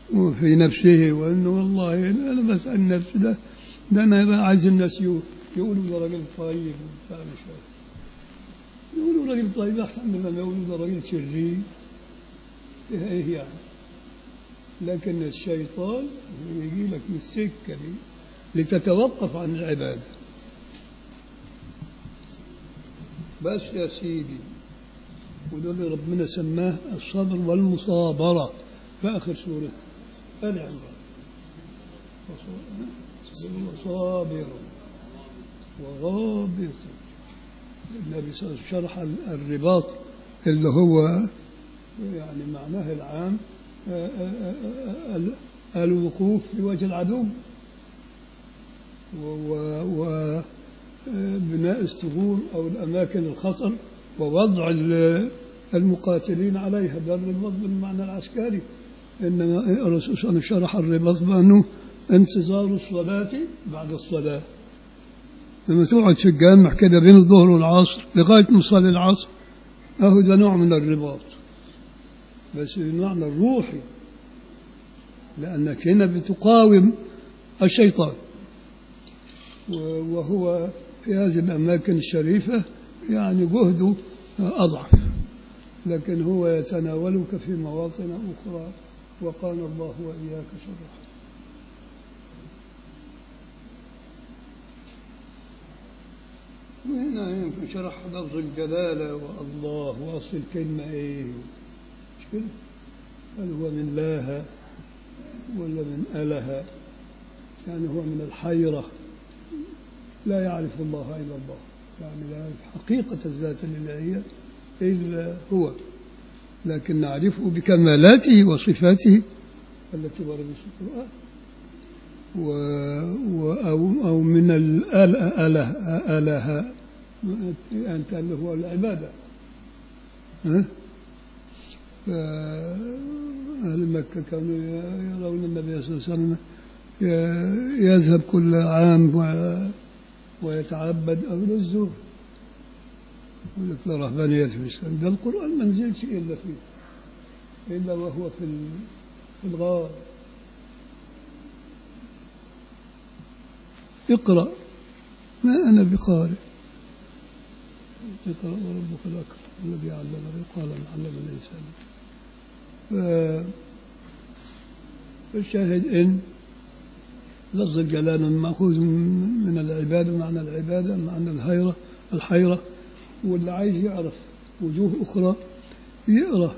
وفي نفسه وانه والله انا بسال نفسي ده ده انا عايز الناس يقول- يقولوا ده راجل طيب وبتاع مش عارف يقولوا راجل طيب احسن من لما يقولوا ده راجل شرير فيها ايه يعني لكن الشيطان يجي لك من السكه دي لتتوقف عن العباده بس يا سيدي وده اللي ربنا سماه الصبر والمصابرة في آخر سورة آل عمران وصابر ورابط النبي صلى الله عليه وسلم شرح الرباط اللي هو يعني معناه العام آه، آه، آه، ال- الوقوف في وجه العدو وبناء الثغور أو الأماكن الخطر ووضع ال- المقاتلين عليها ده الرباط بالمعنى العسكري إنما الرسول صلى الله عليه وسلم شرح الرباط بأنه انتظار الصلاة بعد الصلاة لما تقعد في الجامع كده بين الظهر والعصر لغاية ما تصلي العصر أهو ده نوع من الرباط بس بالمعنى الروحي لأنك هنا بتقاوم الشيطان و- وهو في هذه الأماكن الشريفة يعني جهده أضعف لكن هو يتناولك في مواطن أخرى وقانا الله وإياك شره وهنا يمكن شرح لفظ الجلالة والله وأصل الكلمة إيه مش كده هل هو من لاها ولا من ألها يعني هو من الحيرة لا يعرف الله إلا الله يعني لا يعرف حقيقة الذات الإلهية إلا هو لكن نعرفه بكمالاته وصفاته التي وردت في القرآن و... و... أو... أو من الأله أله أله أنت اللي هو العبادة ها؟ أهل مكة كانوا يرون النبي صلى الله عليه وسلم ي- يذهب كل عام و- ويتعبد قبل الزهر يقول لك لا رهبانية في الإسلام ده القرآن ما نزلش إلا فيه إلا وهو في ال- في الغار اقرأ ما أنا بقارئ اقرأ وربك الأكرم الذي علم بالقلم علم الإنسان ف- فالشاهد إن لفظ الجلالة مأخوذ من من العبادة معنى العبادة معنى الحيرة الحيرة واللي عايز يعرف وجوه أخرى يقرأ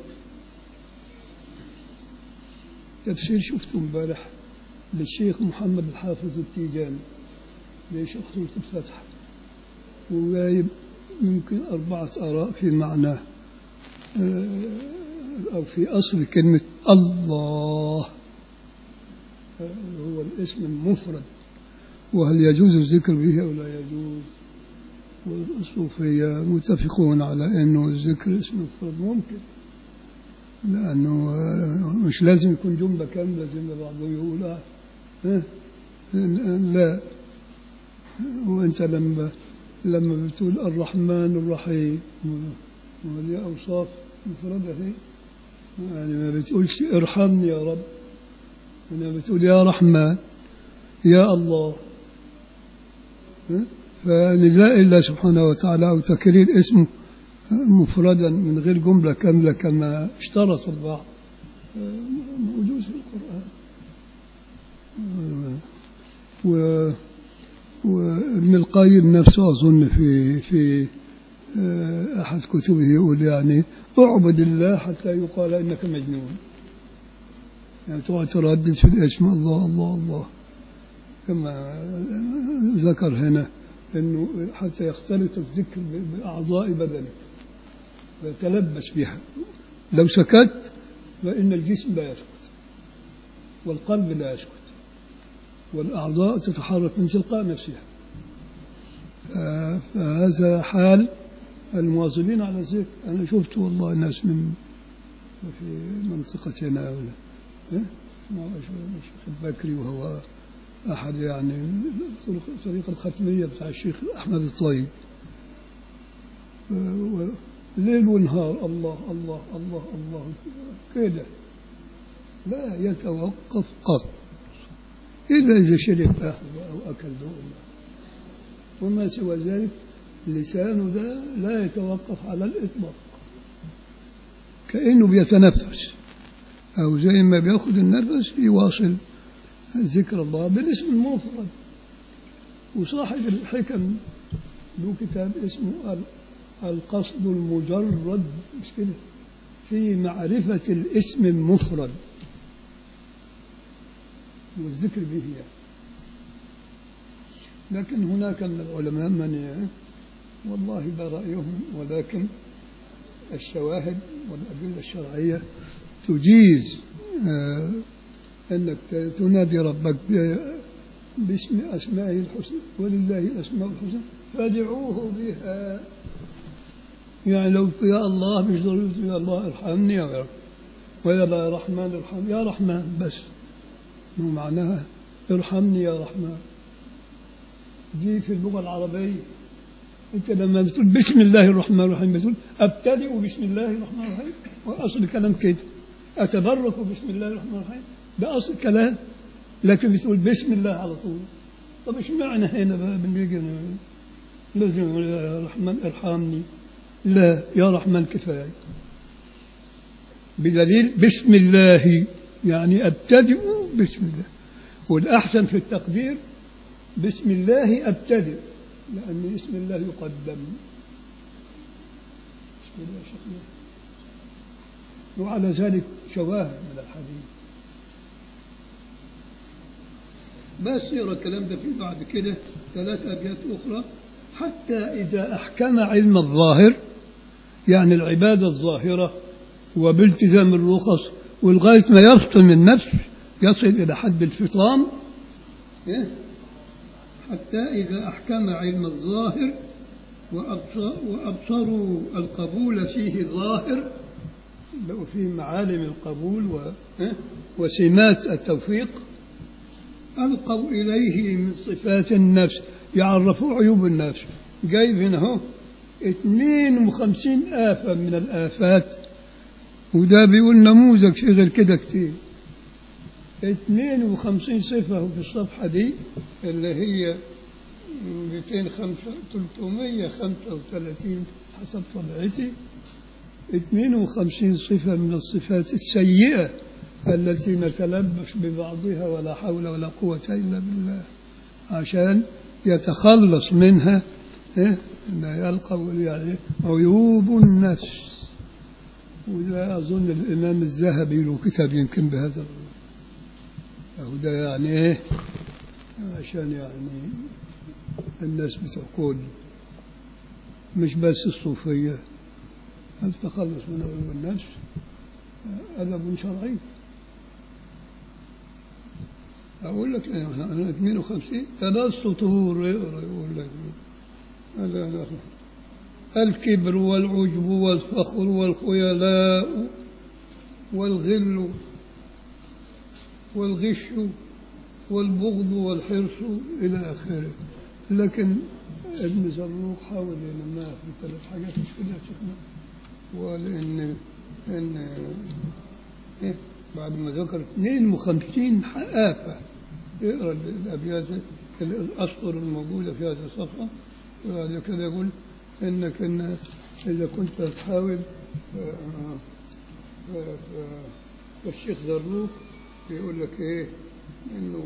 تفسير شفته امبارح للشيخ محمد الحافظ التيجاني لشيخ سورة الفتح وجايب يمكن أربعة آراء في معناه آه، أو في أصل كلمة الله آه، هو الاسم المفرد وهل يجوز الذكر به أو لا يجوز والصوفية متفقون على أنه الذكر اسم مفرد ممكن لأنه آه، مش لازم يكون جملة كاملة زي ما بعضهم يقول آه، آه، لا وانت لما لما بتقول الرحمن الرحيم وهذه اوصاف مفردة هي يعني ما بتقولش ارحمني يا رب انما بتقول يا رحمن يا الله ها؟ فنداء الله سبحانه وتعالى او تكرير اسمه مفردا من غير جمله كامله كما اشترط البعض موجود في القران و وابن القيم نفسه أظن في في آه، أحد كتبه يقول يعني اعبد الله حتى يقال إنك مجنون يعني تقعد تردد في الاسم الله الله الله كما ذكر هنا أنه حتى يختلط الذكر بأعضاء بدنك ويتلبس بها لو سكت فإن الجسم لا يسكت والقلب لا يسكت والأعضاء تتحرك من تلقاء نفسها ف- فهذا حال المواظبين على الذكر أنا شفت والله ناس من في منطقتنا ولا إيه؟ اسمه الشيخ البكري وهو أحد يعني طرق- الطريقة الختمية بتاع الشيخ أحمد الطيب و- و- ليل ونهار الله الله الله الله كده لا يتوقف قط إلا إذا شرب قهوة أو أكل لقمة وما سوى ذلك لسانه ده لا يتوقف على الإطلاق كأنه بيتنفس أو زي ما بياخد النفس يواصل ذكر الله بالاسم المفرد وصاحب الحكم له كتاب اسمه ال- القصد المجرد مش كده في معرفة الاسم المفرد والذكر به يعني. لكن هناك من العلماء من ي- والله ده رأيهم ولكن الشواهد والأدلة الشرعية تجيز آه، أنك ت- تنادي ربك ب- باسم أسمائه الحسنى ولله الأسماء الحسنى فادعوه بها يعني لو قلت يا الله مش ضروري تقول يا الله ارحمني يا رب ويا الله يا رحمن ارحم يا رحمن بس مو معناها ارحمني يا رحمن دي في اللغة العربية أنت لما بتقول بسم الله الرحمن الرحيم بتقول أبتدئ بسم الله الرحمن الرحيم وأصل الكلام كده أتبرك بسم الله الرحمن الرحيم ده أصل الكلام لكن بتقول بسم الله على طول طب ايش معنى هنا بقى بنيجي لازم يقول يا رحمن ارحمني لا يا رحمن كفاية بدليل بسم الله يعني أبتدئ بسم الله والأحسن في التقدير بسم الله أبتدئ لأن اسم الله يقدم بسم الله يا شيخنا وعلى ذلك شواهد من الحديث بس يرى الكلام ده في بعد كده ثلاث أبيات أخرى حتى إذا أحكم علم الظاهر يعني العبادة الظاهرة وبالتزام الرخص ولغاية ما يفطن النفس يصل إلى حد الفطام إيه؟ حتى إذا أحكم علم الظاهر وأبصر وأبصروا القبول فيه ظاهر بقوا فيه معالم القبول و... إيه؟ وسمات التوفيق ألقوا إليه من صفات النفس يعرفوا عيوب النفس جايب هنا اهو 52 آفة من الآفات وده بيقول نموذج في غير كده كتير 52 صفة في الصفحة دي اللي هي 335 حسب طبيعتي 52 صفة من الصفات السيئة التي نتلبس ببعضها ولا حول ولا قوة إلا بالله عشان يتخلص منها إيه؟ لا يلقى يعني عيوب النفس وده أظن الإمام الذهبي له كتاب يمكن بهذا أو ده يعني إيه عشان يعني الناس بتوع كل مش بس الصوفية التخلص من عيوب النفس أدب شرعي أقول لك أنا 52 ثلاث سطور يقرأ يقول لك لا لا الكبر والعجب والفخر والخيلاء والغل والغش والبغض والحرص إلى آخره لكن ابن زروق حاول ينماها في ثلاث حاجات مش كده يا شيخنا ولأن إن إيه بعد ما ذكر 52 آفة اقرا الأبيات الأسطر الموجودة في هذه الصفحة وبعد كده يقول إنك إن إذا كنت تحاول فالشيخ زروق يقول لك إيه إنه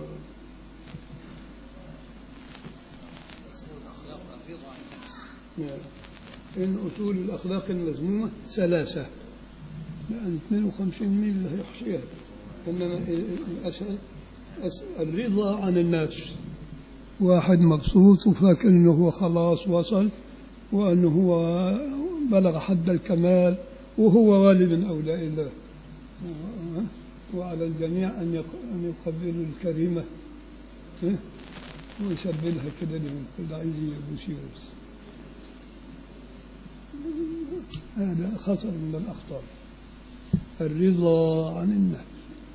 إن أصول الأخلاق المذمومة ثلاثة لأن 52 ميل اللي هيحصيها إنما الأسهل الرضا عن الناس واحد مبسوط وفاكر انه هو خلاص وصل وانه هو بلغ حد الكمال وهو والي من اولياء الله وعلى الجميع ان ان يقبلوا الكريمه ويسبلها كده لمن كل عايز يبوس يبوس هذا خطر من الاخطار الرضا عن النفس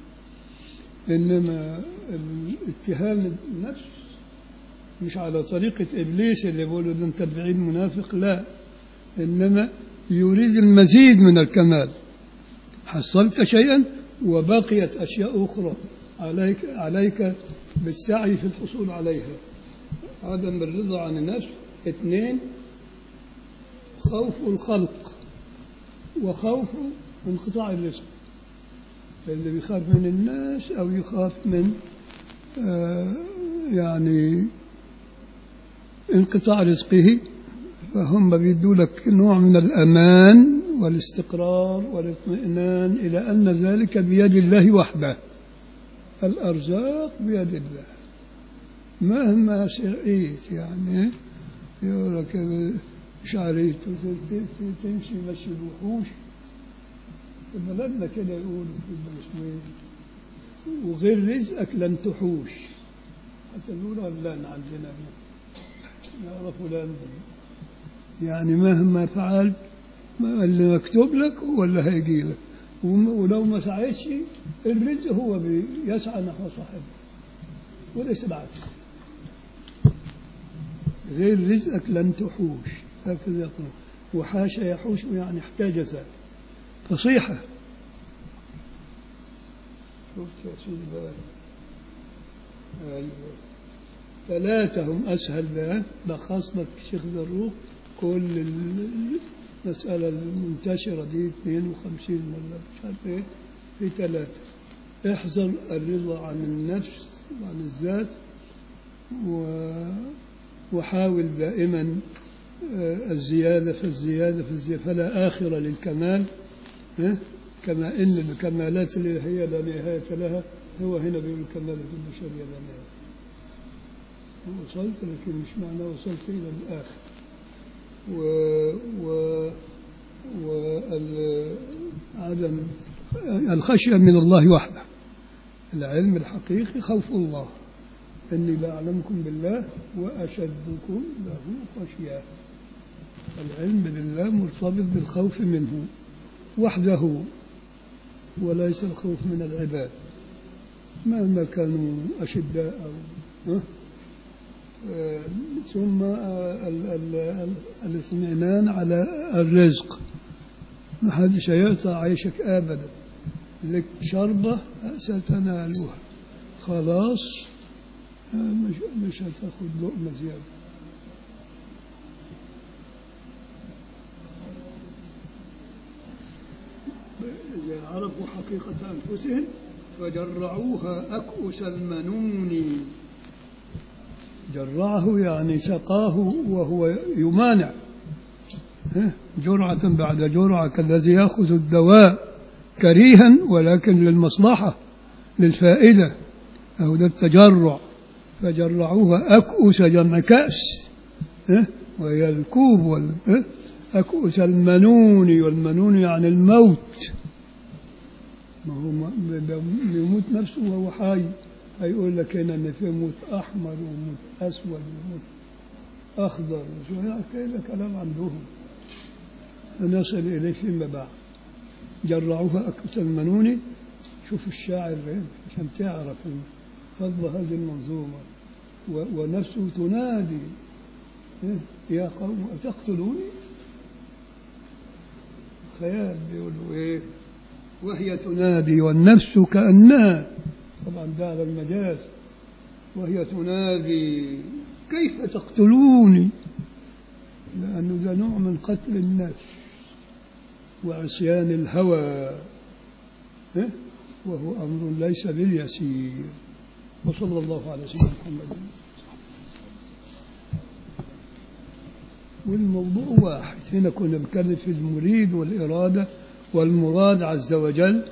إنما اتهام النفس مش على طريقة إبليس اللي بيقولوا ده أنت بعيد منافق لا إنما يريد المزيد من الكمال حصلت شيئا وبقيت أشياء أخرى عليك عليك بالسعي في الحصول عليها عدم الرضا عن النفس اثنين خوف الخلق وخوف انقطاع الرزق اللي بيخاف من الناس أو يخاف من آه يعني انقطاع رزقه فهم بيدوا لك نوع من الأمان والاستقرار والاطمئنان إلى أن ذلك بيد الله وحده الأرزاق بيد الله مهما سعيت يعني يقول لك مش عارف تمشي مشي الوحوش في بلدنا كده يقولوا في البلد وغير رزقك لن تحوش حتى نقول فلان عندنا نعرف فلان يعني مهما فعلت ما اللي مكتوب لك هو اللي هيجي لك ولو ما سعيتش الرزق هو بيسعى نحو صاحبه وليس العكس غير رزقك لن تحوش هكذا يقول وحاش يحوش يعني احتاج ذلك فصيحة شفت يا سيدي بقى أيوة ثلاثة هم أسهل ده لخص لك شيخ زروق كل المسألة المنتشرة دي 52 ولا مش عارف ايه في ثلاثة احذر الرضا عن النفس وعن الذات و وحاول دائما الزيادة في الزيادة في الزيادة فلا آخر للكمال كما إن الكمالات اللي هي لا نهاية لها هو هنا بيقول كمالة البشرية لا نهاية وصلت لكن مش معنى وصلت إلى الآخر و و وعدم الخشية من الله وحده العلم الحقيقي خوف الله إني لا أعلمكم بالله وأشدكم له خشية العلم بالله مرتبط بالخوف منه وحده وليس الخوف من العباد مهما كانوا أشداء أو أه؟ آه ثم الاطمئنان على الرزق ما حدش يقطع عيشك أبدا لك شربة ستنالها خلاص مش مش هتاخد لقمة زيادة إذا عرفوا حقيقة أنفسهم فجرعوها أكؤس المنون جرعه يعني سقاه وهو يمانع جرعة بعد جرعة كالذي يأخذ الدواء كريها ولكن للمصلحة للفائدة أو ده التجرع فجرعوها أكؤس جمع كأس وهي الكوب وال أكؤس المنون والمنون يعني الموت ما هو بيموت نفسه وهو حي هيقول لك هنا ان في موت احمر وموت اسود وموت اخضر كذا كلام عندهم نصل اليه فيما بعد جرعوها اكؤس المنون شوف الشاعر عشان تعرف فضل هذه المنظومة ونفسه تنادي يا قوم أتقتلوني خيال بيقولوا إيه وهي تنادي والنفس كأنها طبعا ده على المجاز وهي تنادي كيف تقتلوني لأنه ده نوع من قتل النفس وعصيان الهوى وهو أمر ليس باليسير وصلى الله على سيدنا محمد والموضوع واحد هنا كنا بنتكلم في المريد والإرادة والمراد عز وجل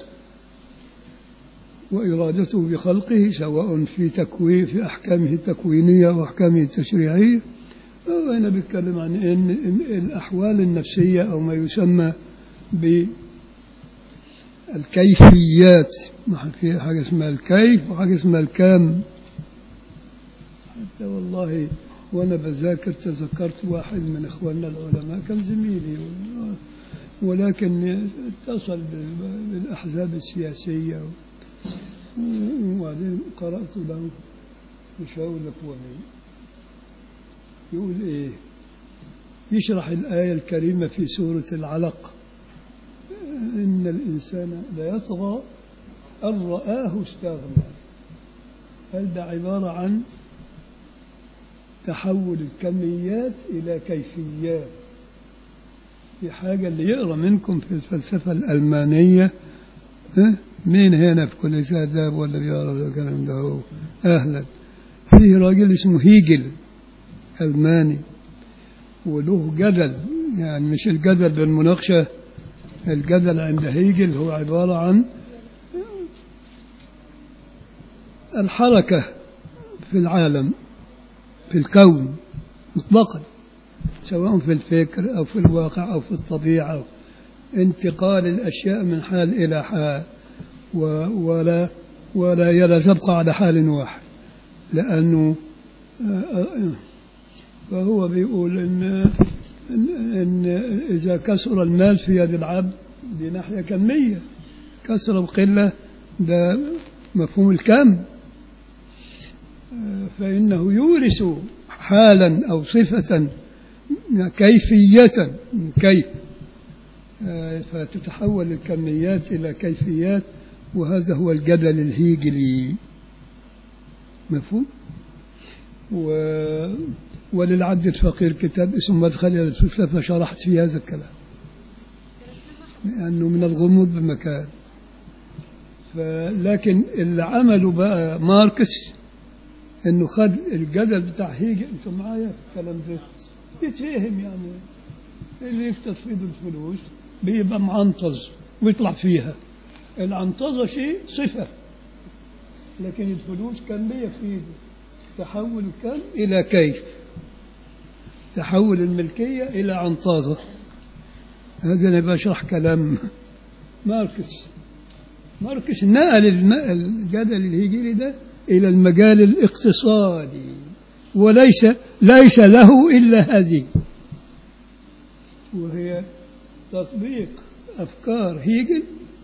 وإرادته بخلقه سواء في تكوين في أحكامه التكوينية وأحكامه التشريعية وهنا بيتكلم عن إن الأحوال النفسية أو ما يسمى بالكيفيات في حاجة اسمها الكيف وحاجة اسمها الكم حتى والله وأنا بذاكر تذكرت واحد من إخواننا العلماء كان زميلي ولكن اتصل بالأحزاب السياسية وبعدين قرأت له يشاور لك ومي يقول إيه يشرح الآية الكريمة في سورة العلق إن الإنسان لا يطغى أن رآه استغنى هل ده عبارة عن تحول الكميات إلى كيفيات في حاجة اللي يقرأ منكم في الفلسفة الألمانية ها؟ مين هنا في كل آداب ولا بيقرأ الكلام ده هو أهلا فيه راجل اسمه هيجل ألماني وله جدل يعني مش الجدل بالمناقشة الجدل عند هيجل هو عبارة عن الحركة في العالم في الكون مطلقا سواء في الفكر أو في الواقع أو في الطبيعة انتقال الأشياء من حال إلى حال و- ولا ولا يلا تبقى على حال واحد لأنه آه، آه، فهو بيقول إن إن, إن إذا كسر المال في يد العبد دي ناحية كمية كسر وقلة ده مفهوم الكم آه، فإنه يورث حالا أو صفة كيفية كيف آه، فتتحول الكميات إلى كيفيات وهذا هو الجدل الهيجلي مفهوم و وللعبد الفقير كتاب اسمه مدخل إلى الفلسفة شرحت في هذا الكلام لأنه من الغموض بمكان لكن اللي عمله بقى ماركس انه خد الجدل بتاع هيجل انتم معايا في الكلام ده يتفهم يعني اللي يكتب في ايده الفلوس بيبقى معنطز ويطلع فيها العنطزة شيء صفة لكن الفلوس كمية في ايده تحول الكم إلى كيف تحول الملكية إلى عنطازة هذا أنا بشرح كلام ماركس ماركس نقل الم- الجدل الهجري ده إلى المجال الاقتصادي وليس ليس له إلا هذه وهي تطبيق أفكار هيجل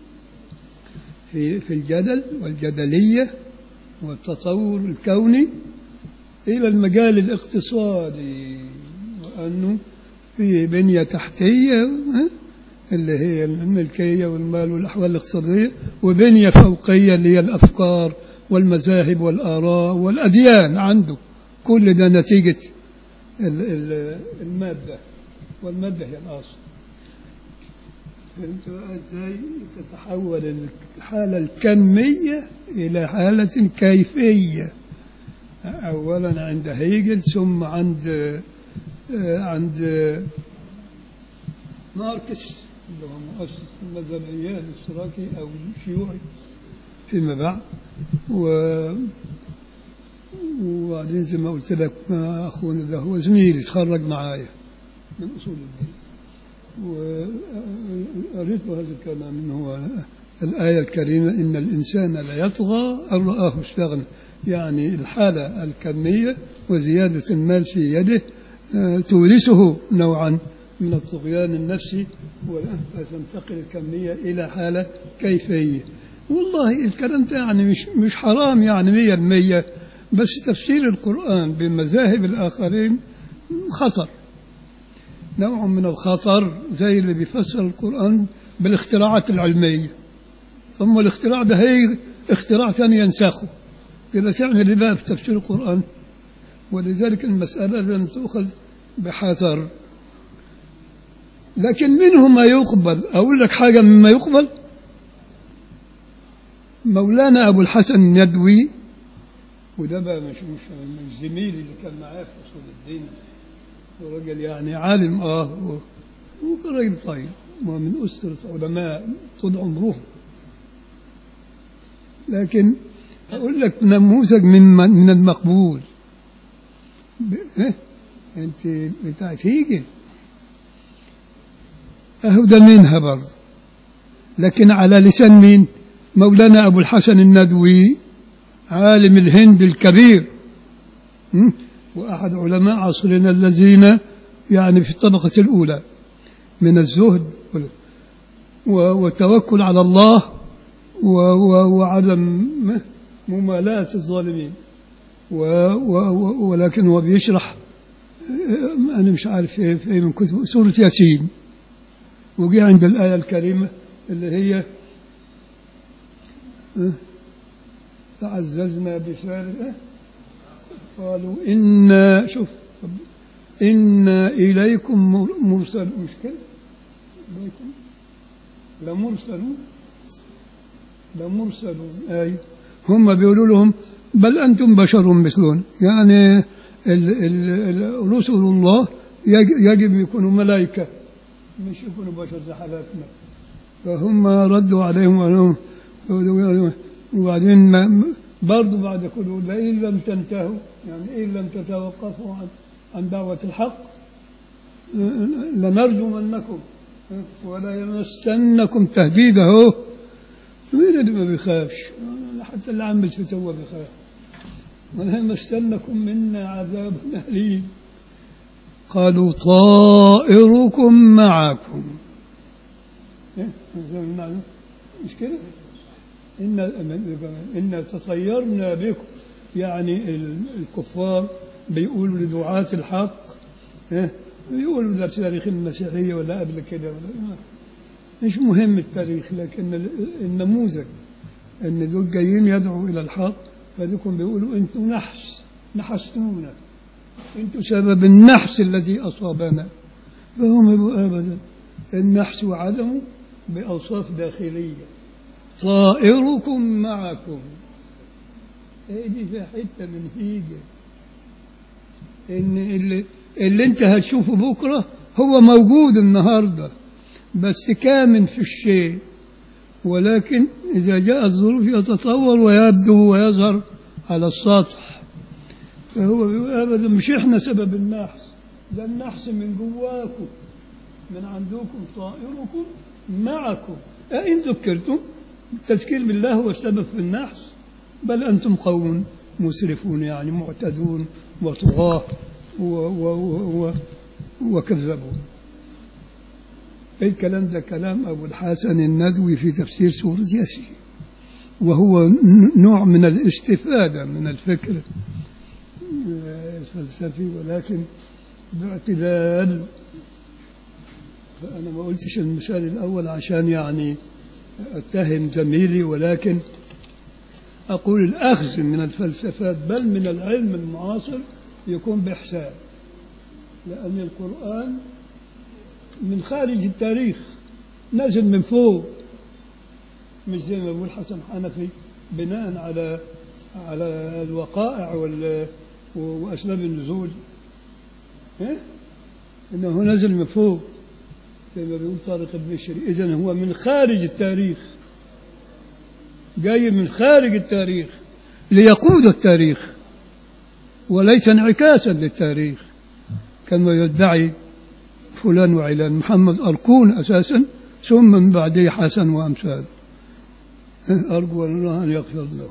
في في الجدل والجدلية والتطور الكوني إلى المجال الاقتصادي وأنه في بنية تحتية ها، اللي هي الملكية والمال والأحوال الاقتصادية وبنية فوقية اللي هي الأفكار والمذاهب والآراء والأديان عنده كل ده نتيجة ال- ال- المادة والمادة هي الأصل فهمت بقى ازاي تتحول الحالة الكمية إلى حالة كيفية أولا عند هيجل ثم عند آه، عند آه، ماركس اللي هو مؤسس المذهب الاشتراكي أو الشيوعي فيما بعد و وبعدين زي ما قلت لك آه، أخونا ده هو زميلي اتخرج معايا من أصول الدين وقريت له هذا الكلام إن هو الآية الكريمة إن الإنسان لا يطغى أن رآه استغنى يعني الحالة الكمية وزيادة المال في يده آه، تورثه نوعا من الطغيان النفسي وتنتقل الكمية إلى حالة كيفية والله الكلام ده يعني مش مش حرام يعني مية المية بس تفسير القرآن بمذاهب الآخرين خطر نوع من الخطر زي اللي بيفسر القرآن بالاختراعات العلمية ثم الاختراع ده هي اختراع ثاني ينسخه كده تعمل ايه بقى في تفسير القرآن ولذلك المسألة لازم تؤخذ بحذر لكن منه ما يقبل أقول لك حاجة مما يقبل مولانا أبو الحسن الندوي وده بقى مش مش مش زميلي اللي كان معاه في أصول الدين ورجل يعني عالم اه و- وكان راجل طيب ومن أسرة علماء طول عمرهم لكن أقول لك نموذج من من المقبول ب- إيه؟ أنت بتاعت هيجل أهو ده منها برضه لكن على لسان مين؟ مولانا أبو الحسن الندوي عالم الهند الكبير م? وأحد علماء عصرنا الذين يعني في الطبقة الأولى من الزهد وال- و- والتوكل على الله و- و- وعدم م- ممالاة الظالمين و و و ولكن هو بيشرح آه، أنا مش عارف إيه في إيه من كتب سورة ياسين وجي عند الآية الكريمة اللي هي ها؟ فعززنا بثالث ها؟ قالوا إنا شوف إنا إليكم مرسل مش كده إليكم لمرسلون لمرسلون أي هم بيقولوا لهم بل أنتم بشر مثلون يعني ال ال ال رسل الله يج- يجب يكونوا ملائكة مش يكونوا بشر زي حالاتنا فهم ردوا عليهم وقالوا لهم وبعدين ما برضه بعد كل لئن لم تنتهوا يعني إن لم تتوقفوا عن عن دعوة الحق لنرجمنكم ولا يمسنكم تهديد اهو مين اللي ما بيخافش حتى اللي عمل فتوى بيخاف ولا يمسنكم منا عذاب أليم قالوا طائركم معكم إيه؟ مش كده إن إن تطيرنا بكم يعني ال- الكفار بيقولوا لدعاة الحق إيه؟ بيقولوا ده في تاريخ المسيحية ولا قبل كده ولا مش مهم التاريخ لكن ال- النموذج ان دول جايين يدعوا الى الحق فديكم بيقولوا انتم نحس نحستونا انتم سبب النحس الذي اصابنا فهم يقولوا ابدا النحس وعدمه باوصاف داخليه طائركم معكم إيه دي في حته من هيجه ان اللي, اللي انت هتشوفه بكره هو موجود النهارده بس كامن في الشيء ولكن إذا جاء الظروف يتطور ويبدو ويظهر على السطح فهو بيقول أبدا مش إحنا سبب النحس ده النحس من جواكم من عندكم طائركم معكم أئن ذكرتم التذكير بالله هو السبب في النحس بل أنتم قوم مسرفون يعني معتدون وطغاة و- و- و- و- وكذبون الكلام ده كلام أبو الحسن الندوي في تفسير سورة ياسين وهو ن- نوع من الاستفادة من الفكر آه، الفلسفي ولكن باعتدال فأنا ما قلتش المثال الأول عشان يعني أتهم زميلي ولكن أقول الأخذ من الفلسفات بل من العلم المعاصر يكون بإحسان لأن القرآن من خارج التاريخ نازل من فوق مش زي ما بيقول حسن حنفي بناء على على الوقائع وال واسباب النزول إيه؟ انه نازل من فوق زي ما بيقول طارق البشري اذا هو من خارج التاريخ جاي من خارج التاريخ ليقود التاريخ وليس انعكاسا للتاريخ كما يدعي فلان وعلان محمد أركون أساسا ثم من بعده حسن وأمثال أرجو أن الله أن يغفر له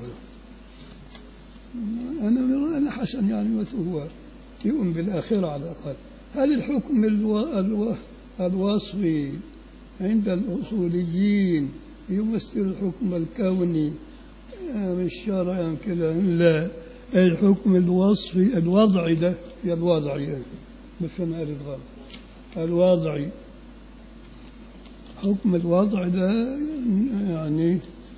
أنا أنا حسن يعني هو يؤمن بالآخرة على الأقل هل الحكم الو... الو... الوصفي عند الأصوليين يمثل الحكم الكوني آه، مش شرعا كده لا الحكم الوصفي الوضعي ده هي الوضعي مش أنا قريت غلط الوضعي حكم الوضع ده يعني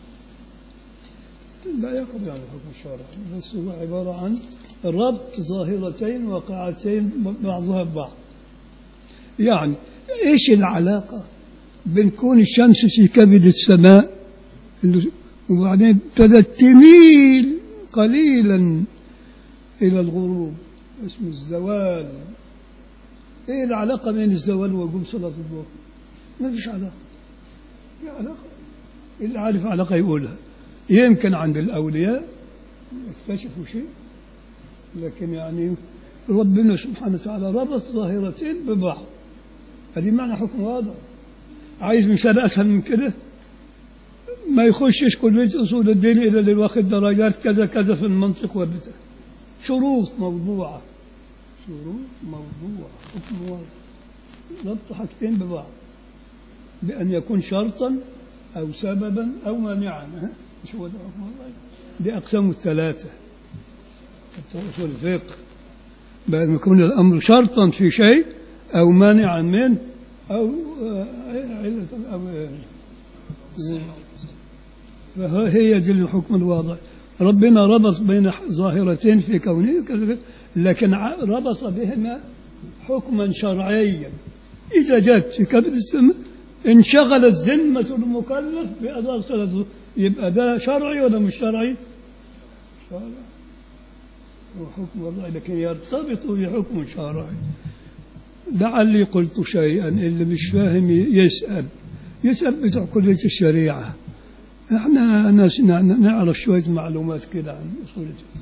لا يقضي عن الحكم الشرعي بس هو عبارة عن ربط ظاهرتين واقعتين بعضها ببعض يعني ايش العلاقة بين كون الشمس في كبد السماء اللي- وبعدين ابتدت تميل قليلا إلى الغروب اسمه الزوال ايه العلاقة بين الزوال وقوم صلاة الظهر؟ ما فيش علاقة. في علاقة. اللي عارف علاقة يقولها. يمكن عند الأولياء يكتشفوا شيء لكن يعني ربنا سبحانه وتعالى ربط ظاهرتين ببعض. هذه معنى حكم واضح. عايز مثال أسهل من كده؟ ما يخشش كلية أصول الدين إلا اللي واخد درجات كذا كذا في المنطق والبتاع. شروط موضوعة. شروط موضوع حكم واضح ربط حاجتين ببعض بأن يكون شرطا أو سببا أو مانعا ها؟ مش هو ده حكم واضح دي أقسام الثلاثة بتوع أصول الفقه بأن يكون الأمر شرطا في شيء أو مانعا منه أو آه، علة أو آه، فهي دي الحكم الواضح ربنا ربط بين ظاهرتين في كونه كذا لكن ع- ربط بهما حكما شرعيا إذا جت في كبد السماء انشغلت ذمة المكلف بأداء صلاته يبقى ده شرعي ولا مش شرعي؟ شرعي هو حكم وضعي لكن يرتبط بحكم شرعي لعلي قلت شيئا اللي مش فاهم يسأل يسأل بتوع كلية الشريعة احنا ناس نع- نعرف شوية معلومات كده عن أصول الفقه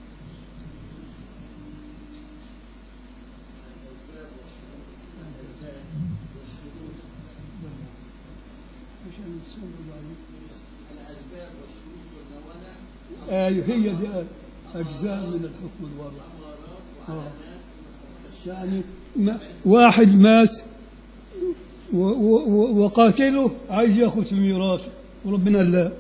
ايوه هي دي اجزاء من الحكم الوضعي آه. يعني ما واحد مات و- و- و- وقاتله عايز ياخذ في ميراثه وربنا قال لا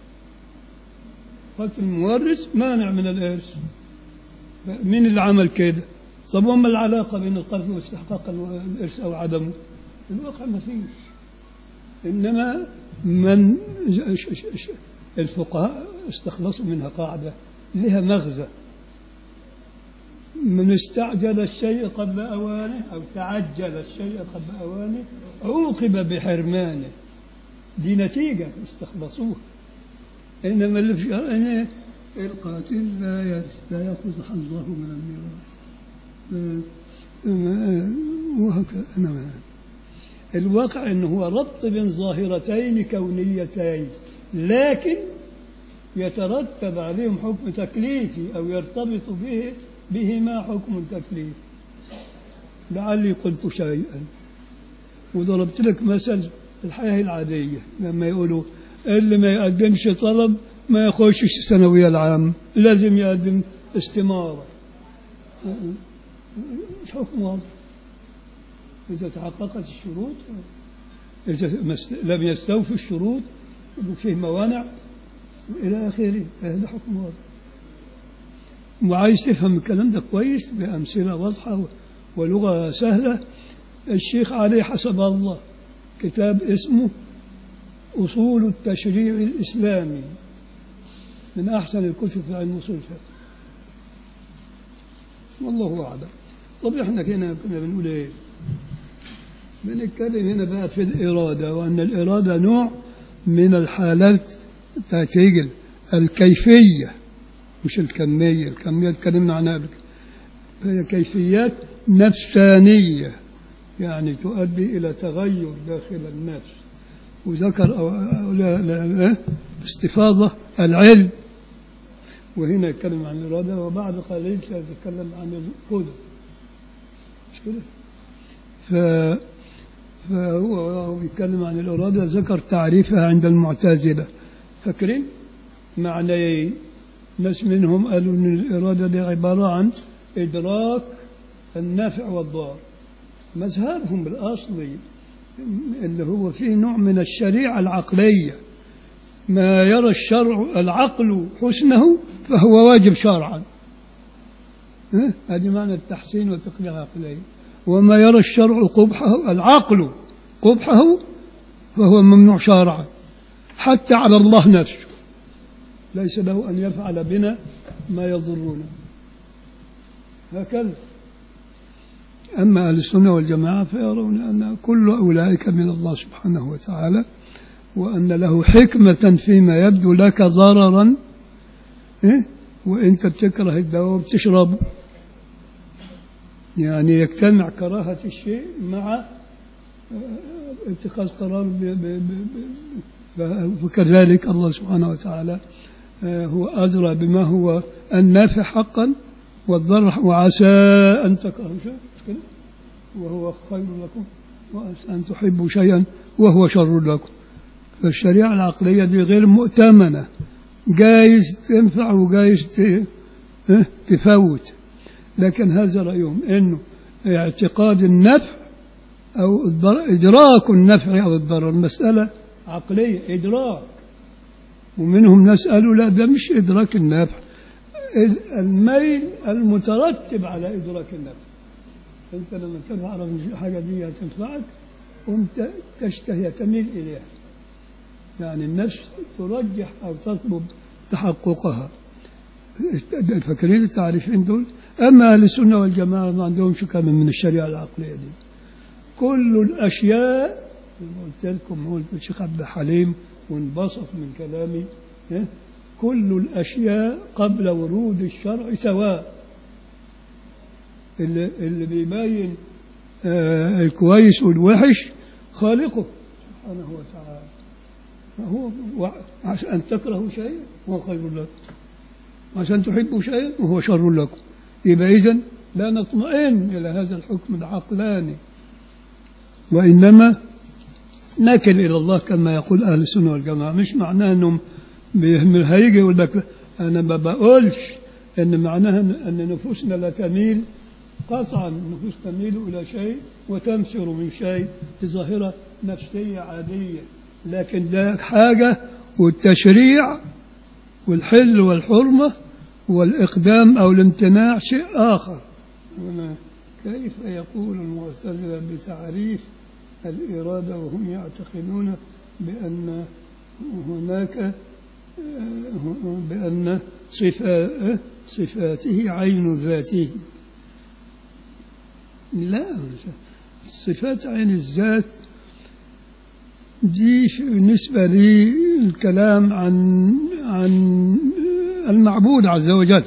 قتل المورث مانع من الارث مين اللي عمل كده؟ طب وما العلاقه بين القتل واستحقاق الارث او عدمه؟ الواقع ما فيش انما من ش- ش- ش- الفقهاء استخلصوا منها قاعده لها مغزى من استعجل الشيء قبل أوانه أو تعجل الشيء قبل أوانه عوقب بحرمانه دي نتيجة استخلصوها إنما اللي في شرعنا القاتل لا يرث لا يأخذ حظه من الميراث ف- وهكذا نعم. الواقع أنه هو ربط بين ظاهرتين كونيتين لكن يترتب عليهم حكم تكليفي أو يرتبط به بهما حكم تكليفي لعلي قلت شيئا وضربت لك مثل الحياة العادية لما يقولوا اللي ما يقدمش طلب ما يخشش الثانوية العامة لازم يقدم استمارة مش حكم واضح إذا تحققت الشروط إذا ما است- لم يستوفي الشروط فيه موانع إلى آخره هذا حكم واضح وعايز تفهم الكلام ده كويس بأمثلة واضحة ولغة سهلة الشيخ علي حسب الله كتاب اسمه أصول التشريع الإسلامي من أحسن الكتب في علم أصول الفقه والله أعلم طب احنا هنا كنا بنقول ايه بنتكلم هنا بقى في الإرادة وأن الإرادة نوع من الحالات تيجي الكيفية مش الكمية الكمية اتكلمنا عنها قبل كده. فهي كيفيات نفسانية يعني تؤدي إلى تغير داخل النفس وذكر أو أو لا لا لا استفاضة العلم وهنا يتكلم عن الإرادة وبعد قليل سيتكلم عن القدر مش كده؟ ف فهو وهو بيتكلم عن الإرادة ذكر تعريفها عند المعتزلة فاكرين؟ معنى ناس منهم قالوا ان الاراده دي عباره عن ادراك النافع والضار مذهبهم الاصلي اللي هو فيه نوع من الشريعه العقليه ما يرى الشرع العقل حسنه فهو واجب شرعا ها؟ هذه معنى التحسين والتقبيح العقلي وما يرى الشرع قبحه العقل قبحه فهو ممنوع شرعا حتى على الله نفسه ليس له أن يفعل بنا ما يضرنا هكذا أما أهل السنة والجماعة فيرون أن كل أولئك من الله سبحانه وتعالى وأن له حكمة فيما يبدو لك ضررا إيه؟ وأنت بتكره الدواء وبتشربه يعني يجتمع كراهة الشيء مع آه، اتخاذ قرار ب- ب- ب- ب- وكذلك الله سبحانه وتعالى آه، هو أدرى بما هو النافع حقا والضر وعسى أن تكرهوا شيئا مش كده؟ وهو خير لكم وعسى أن تحبوا شيئا وهو شر لكم فالشريعة العقلية دي غير مؤتمنة جايز تنفع وجايز ت- اه، تفوت لكن هذا رأيهم أنه اعتقاد النفع أو الضر- إدراك النفع أو الضرر مسألة عقلية إدراك ومنهم ناس قالوا لا ده مش إدراك النفع ال- الميل المترتب على إدراك النفع أنت لما تعرف إن الحاجة دي هتنفعك وأنت تشتهي تميل إليها يعني النفس ترجح أو تطلب تحققها فاكرين التعريفين دول أما أهل السنة والجماعة ما عندهمش كلام من الشريعة العقلية دي كل الأشياء زي ما قلت لكم قلت الشيخ عبد الحليم وانبسط من كلامي ها؟ كل الأشياء قبل ورود الشرع سواء اللي, اللي بيبين آه الكويس والوحش خالقه سبحانه وتعالى فهو عشان أن تكرهوا شيئا هو خير لكم وعشان تحبوا شيئا وهو شر لكم يبقى إذن لا نطمئن إلى هذا الحكم العقلاني وإنما نكل إلى الله كما يقول أهل السنة والجماعة مش معناه أنهم بيهمل هيجي يقول لك أنا ما بقولش أن معناها أن نفوسنا لا تميل قطعا النفوس تميل إلى شيء وتنفر من شيء ظاهرة نفسية عادية لكن ده حاجة والتشريع والحل والحرمة والإقدام أو الامتناع شيء آخر هنا كيف يقول المعتزلة بتعريف الإرادة وهم يعتقدون بأن هناك بأن صفا صفاته عين ذاته لا صفات عين الذات دي بالنسبة للكلام عن عن المعبود عز وجل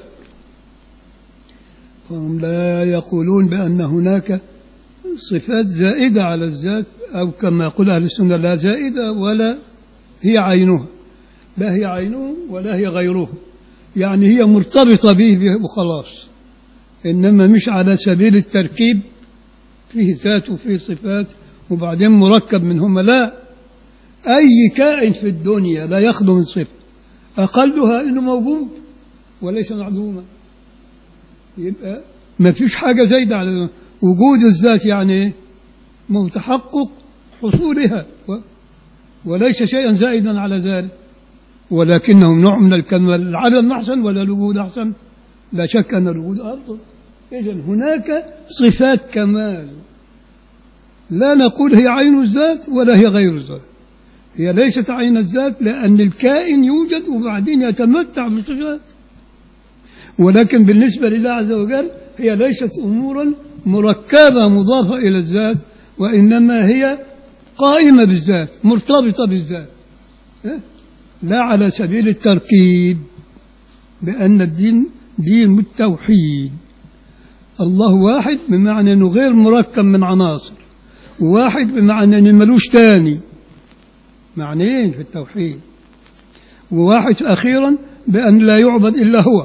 فهم لا يقولون بأن هناك صفات زائدة على الذات أو كما يقول أهل السنة لا زائدة ولا هي عينها لا هي عينه ولا هي غيره يعني هي مرتبطة به وخلاص إنما مش على سبيل التركيب فيه ذات وفيه صفات وبعدين مركب منهما لا أي كائن في الدنيا لا يخلو من صفة أقلها إنه موجود وليس معدوما يبقى ما فيش حاجة زايدة على وجود الذات يعني متحقق حصولها وليس شيئا زائدا على ذلك ولكنهم نوع من الكمال العدم أحسن ولا الوجود أحسن لا شك أن الوجود أفضل إذا هناك صفات كمال لا نقول هي عين الذات ولا هي غير الذات هي ليست عين الذات لأن الكائن يوجد وبعدين يتمتع بصفات ولكن بالنسبة لله عز وجل هي ليست أمورا مركبة مضافة إلى الذات وإنما هي قائمة بالذات مرتبطة بالذات لا على سبيل التركيب بأن الدين دين التوحيد الله واحد بمعنى أنه غير مركب من عناصر واحد بمعنى أنه ملوش تاني معنيين في التوحيد وواحد أخيرا بأن لا يعبد إلا هو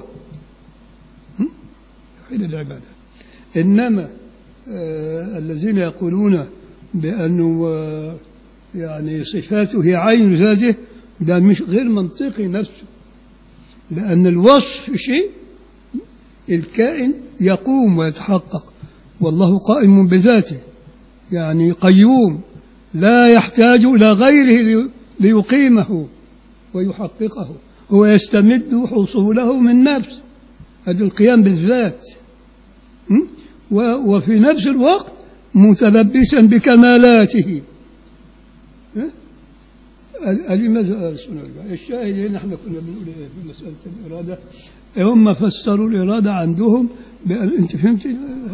توحيد العبادة إنما آه الذين يقولون بأنه آه يعني صفاته هي عين ذاته ده مش غير منطقي نفسه لأن الوصف شيء الكائن يقوم ويتحقق والله قائم بذاته يعني قيوم لا يحتاج إلى غيره ليقيمه ويحققه هو يستمد حصوله من نفس هذا القيام بالذات وفي نفس الوقت متلبسا بكمالاته هذه ماذا السنة الشاهد هنا احنا كنا بنقول في مسألة الإرادة هم فسروا الإرادة عندهم بأن أنت فهمت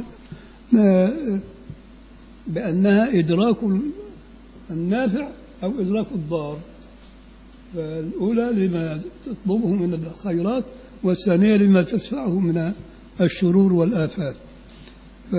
بأنها إدراك النافع أو إدراك الضار فالأولى لما تطلبه من الخيرات والثانية لما تدفعه من الشرور والآفات ف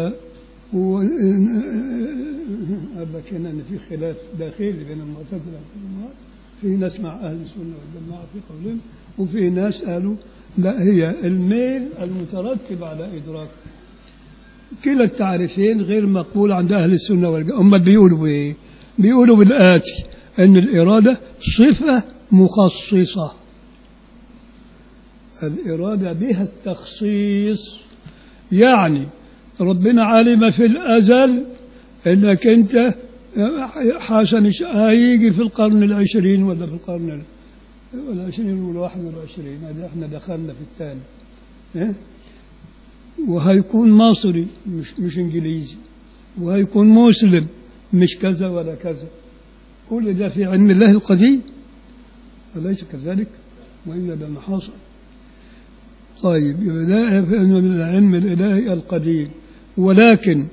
لكن أن في خلاف داخلي بين المعتزلة والجماعة في ناس مع أهل السنة والجماعة في قولهم وفي ناس قالوا لا هي الميل المترتب على إدراك كلا التعريفين غير مقبول عند أهل السنة والجماعة هم بيقولوا إيه؟ بيقولوا بالآتي أن الإرادة صفة مخصصة الإرادة بها التخصيص يعني ربنا علم في الأزل أنك أنت حسن هيجي في القرن العشرين ولا في القرن العشرين والواحد والعشرين هذا احنا دخلنا في الثاني اه؟ وهيكون مصري مش مش انجليزي وهيكون مسلم مش كذا ولا كذا كل ده في علم الله القديم أليس كذلك؟ وإلا ده ما حصل طيب يبقى ده من العلم الإلهي القديم ولكن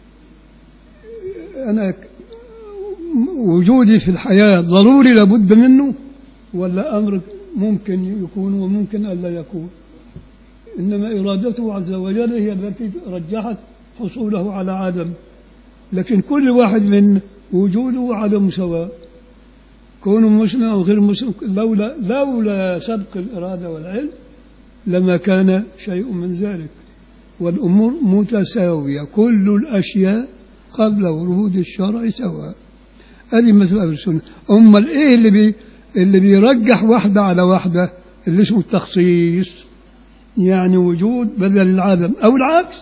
أنا وجودي في الحياة ضروري لابد منه ولا أمر ممكن يكون وممكن ألا يكون إنما إرادته عز وجل هي التي رجحت حصوله على عدم لكن كل واحد من وجوده وعدمه سواء كونه مسلم أو غير مسلم لولا لولا سبق الإرادة والعلم لما كان شيء من ذلك والأمور متساوية كل الأشياء قبل ورود الشرع سواء هذه مذهب أهل السنة أمال إيه اللي بي اللي بيرجح واحدة على واحدة اللي اسمه التخصيص يعني وجود بدل العدم أو العكس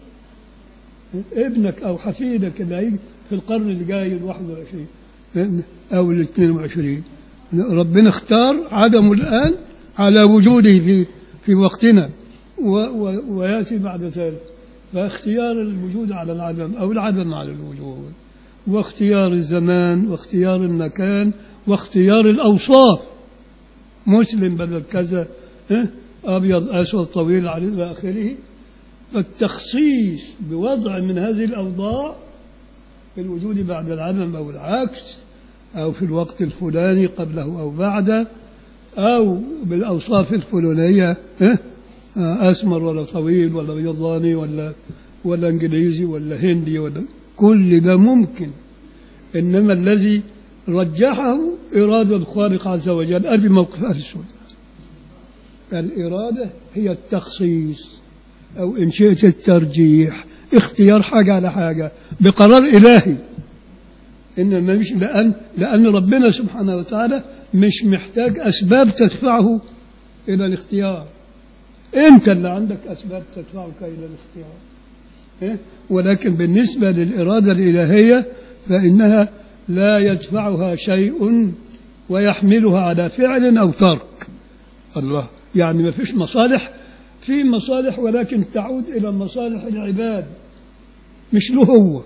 ابنك أو حفيدك اللي هيجي في القرن اللي جاي ال 21 أو ال 22 ربنا اختار عدمه الآن على وجوده في في وقتنا و و ويأتي بعد ذلك فاختيار الوجود على العدم أو العدم على الوجود واختيار الزمان واختيار المكان واختيار الأوصاف مسلم بدل كذا اه؟ أبيض أسود طويل على إلى آخره التخصيص بوضع من هذه الأوضاع في الوجود بعد العدم أو العكس أو في الوقت الفلاني قبله أو بعده أو بالأوصاف الفلانية اه؟ أسمر ولا طويل ولا بيضاني ولا ولا إنجليزي ولا هندي ولا كل ده ممكن إنما الذي رجحه إرادة الخالق عز وجل هذه موقف أهل السنة الإرادة هي التخصيص أو إن شئت الترجيح اختيار حاجة على حاجة بقرار إلهي إنما مش لأن لأن ربنا سبحانه وتعالى مش محتاج أسباب تدفعه إلى الاختيار أنت اللي عندك أسباب تدفعك إلى الاختيار إيه؟ ولكن بالنسبة للإرادة الإلهية فإنها لا يدفعها شيء ويحملها على فعل أو ترك الله يعني ما فيش مصالح في مصالح ولكن تعود إلى مصالح العباد مش له هو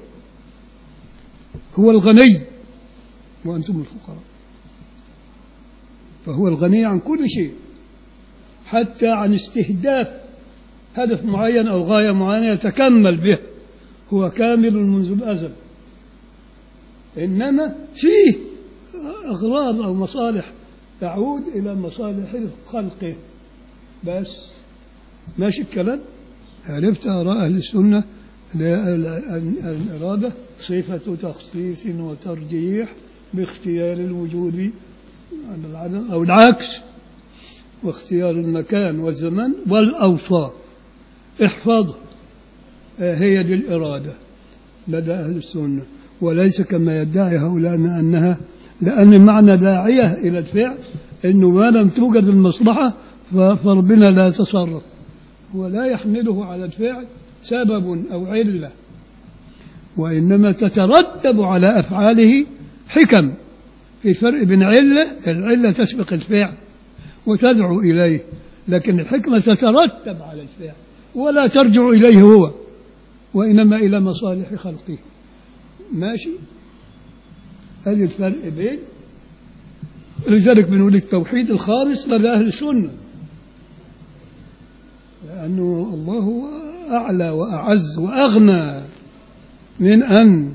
هو الغني وأنتم الفقراء فهو الغني عن كل شيء حتى عن استهداف هدف معين أو غاية معينة يتكمل به هو كامل منذ الأزل إنما فيه أغراض أو مصالح تعود إلى مصالح خلقه بس ماشي الكلام عرفت آراء أهل السنة الإرادة صفة تخصيص وترجيح باختيار الوجود عن العدم أو العكس واختيار المكان والزمان والأوصاف احفظها هي دي الإرادة لدى أهل السنة وليس كما يدعي هؤلاء أنها لأن معنى داعية إلى الفعل أنه ما لم توجد المصلحة فربنا لا يتصرف ولا يحمله على الفعل سبب أو علة وإنما تترتب على أفعاله حكم في فرق بين علة العلة تسبق الفعل وتدعو إليه لكن الحكمة تترتب على الفعل ولا ترجع إليه هو وإنما إلى مصالح خلقه ماشي هذا الفرق بين لذلك بنقول التوحيد الخالص لدى أهل السنة لأنه الله هو أعلى وأعز وأغنى من أن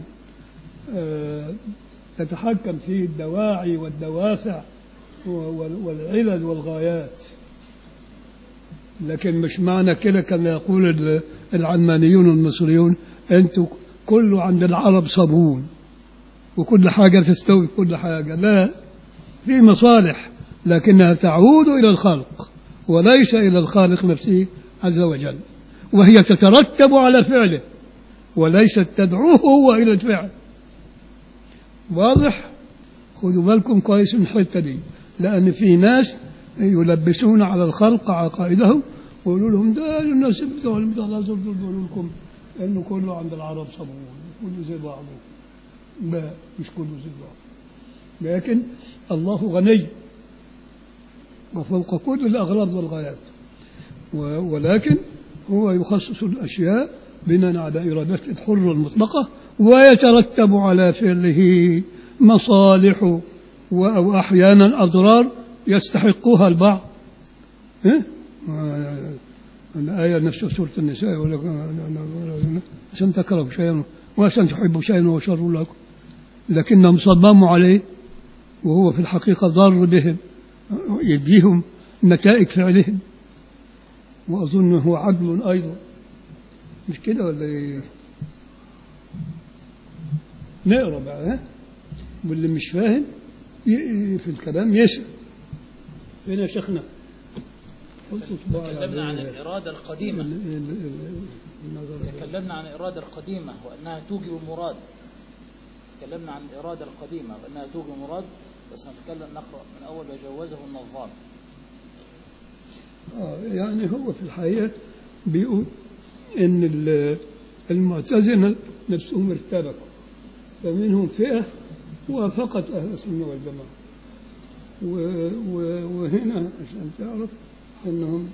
تتحكم فيه الدواعي والدوافع والعلل والغايات لكن مش معنى كده كما يقول العلمانيون المصريون انتوا كله عند العرب صابون وكل حاجة تستوي كل حاجة لا في مصالح لكنها تعود إلى الخلق وليس إلى الخالق نفسه عز وجل وهي تترتب على فعله وليست تدعوه هو إلى الفعل واضح خذوا بالكم كويس من الحتة دي لأن في ناس يلبسون على الخلق عقائدهم ويقولوا لهم ده الناس بتوع بتوع الازهر دول بيقولوا لكم انه كله عند العرب صابون كله زي بعضه لا مش كله زي بعض لكن الله غني وفوق كل الاغراض والغايات ولكن هو يخصص الاشياء بناء على ارادته الحره المطلقه ويترتب على فعله مصالح و- أو أحيانا أضرار يستحقها البعض إيه؟ آه، الآية نفس سورة النساء يقول لك عشان تكرهوا شيئا وعشان تحبوا شيئا وهو شر لكم لكنهم صمموا عليه وهو في الحقيقة ضار بهم يديهم نتائج فعلهم وأظن هو عدل أيضا مش كده ولا إيه؟ نقرا بقى ها واللي مش فاهم ي- في الكلام يسأل فين يا شيخنا؟ تكلمنا عن الإرادة القديمة النظر تكلمنا عن الإرادة القديمة وأنها توجب المراد تكلمنا عن الإرادة القديمة وأنها توجب المراد بس هنتكلم نقرأ من أول وجوزه النظام آه يعني هو في الحقيقة بيقول إن ال- المعتزلة نفسهم ارتبكوا فمنهم فئة وافقت أهل السنة والجماعة و- و- وهنا عشان تعرف أنهم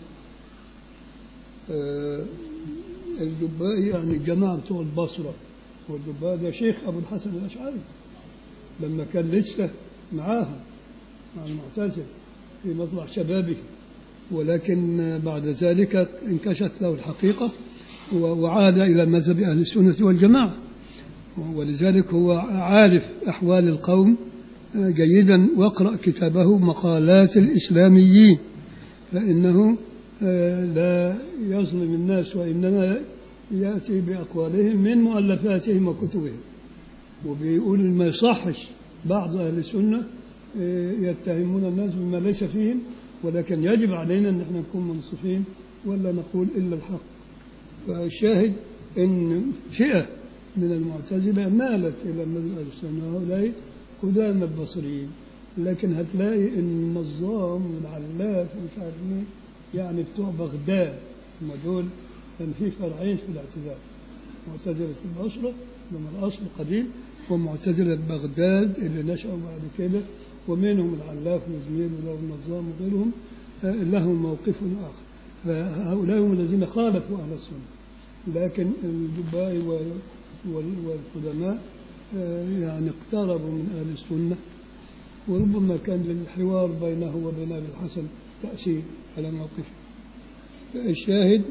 آه، الجبائي يعني الجماعة بتوع البصرة والجبائي ده شيخ أبو الحسن الأشعري لما كان لسه معاهم مع المعتزلة في مطلع شبابه ولكن بعد ذلك انكشت له الحقيقة و- وعاد إلى مذهب أهل السنة والجماعة ولذلك هو عارف أحوال القوم جيدا واقرأ كتابه مقالات الإسلاميين فإنه آه، لا يظلم الناس وإنما يأتي بأقوالهم من مؤلفاتهم وكتبهم وبيقول ما يصحش بعض أهل السنة آه، يتهمون الناس بما ليس فيهم ولكن يجب علينا أن احنا نكون منصفين ولا نقول إلا الحق فالشاهد أن فئة من المعتزلة مالت إلى مذهب أهل السنة وهؤلاء قدام البصريين لكن هتلاقي ان النظام والعلاف ومش عارف مين يعني بتوع بغداد هم دول كان في فرعين في الاعتزال معتزلة البصرة من الأصل القديم ومعتزلة بغداد اللي نشأوا بعد كده ومنهم العلاف وزميل وله النظام وغيرهم آه، لهم موقف آخر فهؤلاء هم الذين خالفوا أهل السنة لكن الجبائي و- وال- والقدماء آه، يعني اقتربوا من أهل السنة وربما كان للحوار بينه وبين أبي الحسن تأثير على موقفه الشاهد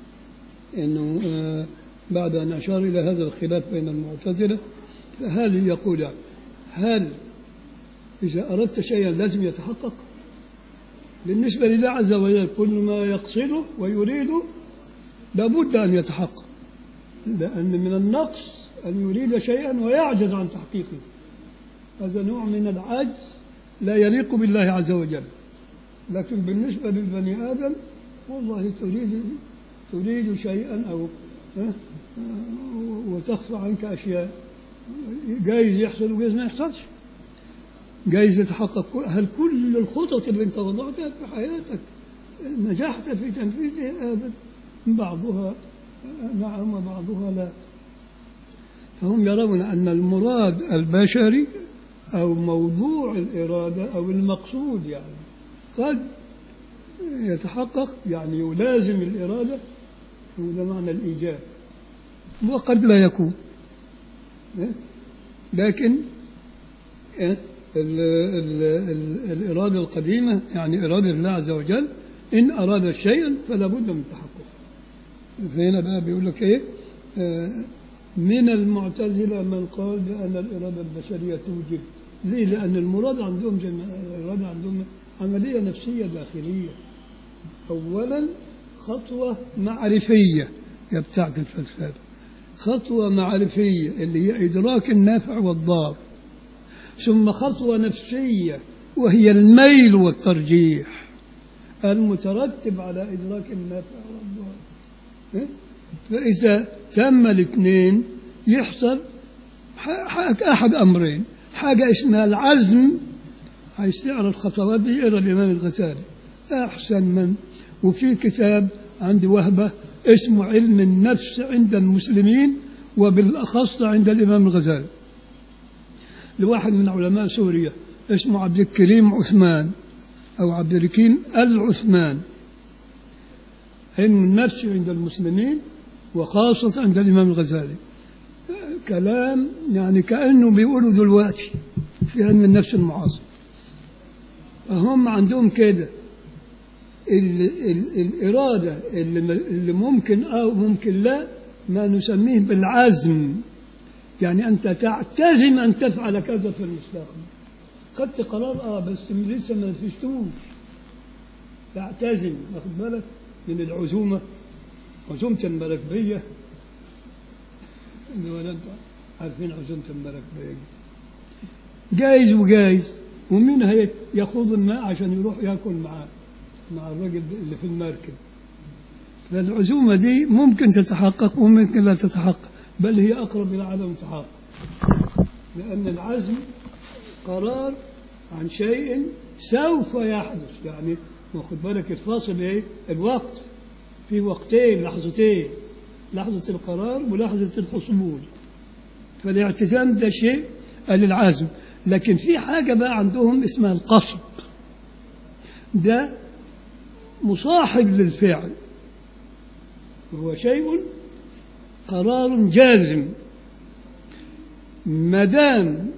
أنه آه، بعد أن أشار إلى هذا الخلاف بين المعتزلة هل يقول يعني هل إذا أردت شيئا لازم يتحقق بالنسبة لله عز وجل كل ما يقصده ويريده لابد أن يتحقق لأن من النقص أن يريد شيئا ويعجز عن تحقيقه هذا نوع من العجز لا يليق بالله عز وجل لكن بالنسبة للبني آدم والله تريد تريد شيئا أو ها، وتخفى عنك أشياء جايز يحصل وجايز ما يحصلش جايز يتحقق هل كل الخطط اللي انت وضعتها في حياتك نجحت في تنفيذها ابدا بعضها نعم وبعضها لا فهم يرون ان المراد البشري او موضوع الاراده او المقصود يعني قد يتحقق يعني يلازم الاراده وده معنى الايجاب وقد لا يكون إيه؟ لكن إيه؟ ال ال ال الإرادة القديمة يعني إرادة الله عز وجل إن أراد شيئا فلا بد من تحققه فهنا بقى بيقول لك إيه آه، من المعتزلة من قال بأن الإرادة البشرية توجب ليه؟ لأن المراد عندهم جمع الإرادة عندهم عملية نفسية داخلية أولا خطوة معرفية يا بتاعت الفلسفة خطوة معرفية اللي هي إدراك النافع والضار ثم خطوة نفسية وهي الميل والترجيح المترتب على إدراك النافع والضار إيه؟ فإذا تم الاثنين يحصل ح- ح- أحد أمرين حاجة اسمها العزم عايز تعرف الخطوات دي اقرا الإمام الغزالي أحسن من وفي كتاب عند وهبة اسمه علم النفس عند المسلمين وبالأخص عند الإمام الغزالي لواحد من علماء سوريا اسمه عبد الكريم عثمان أو عبد الكريم العثمان علم النفس عند المسلمين وخاصة عند الإمام الغزالي كلام يعني كأنه بيقولوا دلوقتي في علم النفس المعاصر هم عندهم كده ال ال الإرادة اللي, م- اللي ممكن أو ممكن لا ما نسميه بالعزم يعني أنت تعتزم أن تفعل كذا في المستقبل خدت قرار اه بس لسه ما نفذتوش تعتزم واخد بالك من العزومة عزومة المراكبية إنه ولا أنت عارفين عزومة المراكبية جايز وجايز ومين هي يخوض الماء عشان يروح ياكل معاه مع الراجل اللي في المركب فالعزومة دي ممكن تتحقق وممكن لا تتحقق بل هي أقرب إلى عدم التحقق لأن العزم قرار عن شيء سوف يحدث يعني واخد بالك الفاصل ايه الوقت في وقتين لحظتين لحظة القرار ولحظة الحصول فالاعتزام ده شيء للعزم لكن في حاجة بقى عندهم اسمها القصد ده مصاحب للفعل وهو شيء قرار جازم ما دام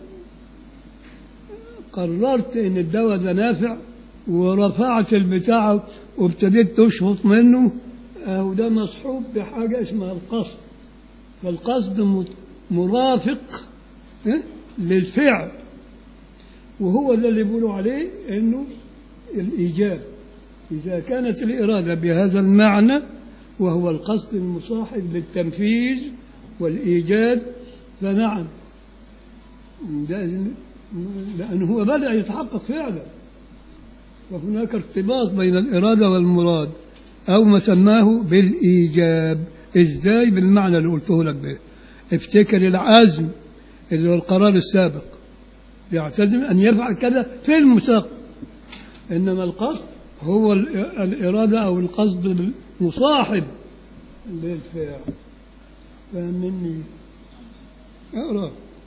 قررت ان الدواء ده نافع ورفعت البتاع وابتديت تشفط منه او ده مصحوب بحاجه اسمها القصد فالقصد م- مرافق إيه؟ للفعل وهو ده اللي بيقولوا عليه انه الايجاب اذا كانت الاراده بهذا المعنى وهو القصد المصاحب للتنفيذ والايجاد فنعم ده لأنه هو بدأ يتحقق فعلا وهناك ارتباط بين الإرادة والمراد أو ما سماه بالإيجاب إزاي بالمعنى اللي قلته لك به افتكر العزم اللي هو القرار السابق يعتزم أن يفعل كذا في المستقبل إنما القصد هو ال- الإرادة أو القصد المصاحب للفعل فاهمني اقرأ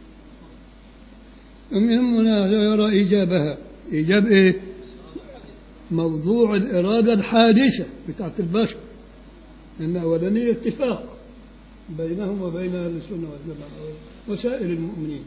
ومنهم من يرى إيجابها إيجاب إيه موضوع الإرادة الحادثة بتاعت البشر لأن أولانية اتفاق بينهم وبين أهل السنة والجماعة وسائر المؤمنين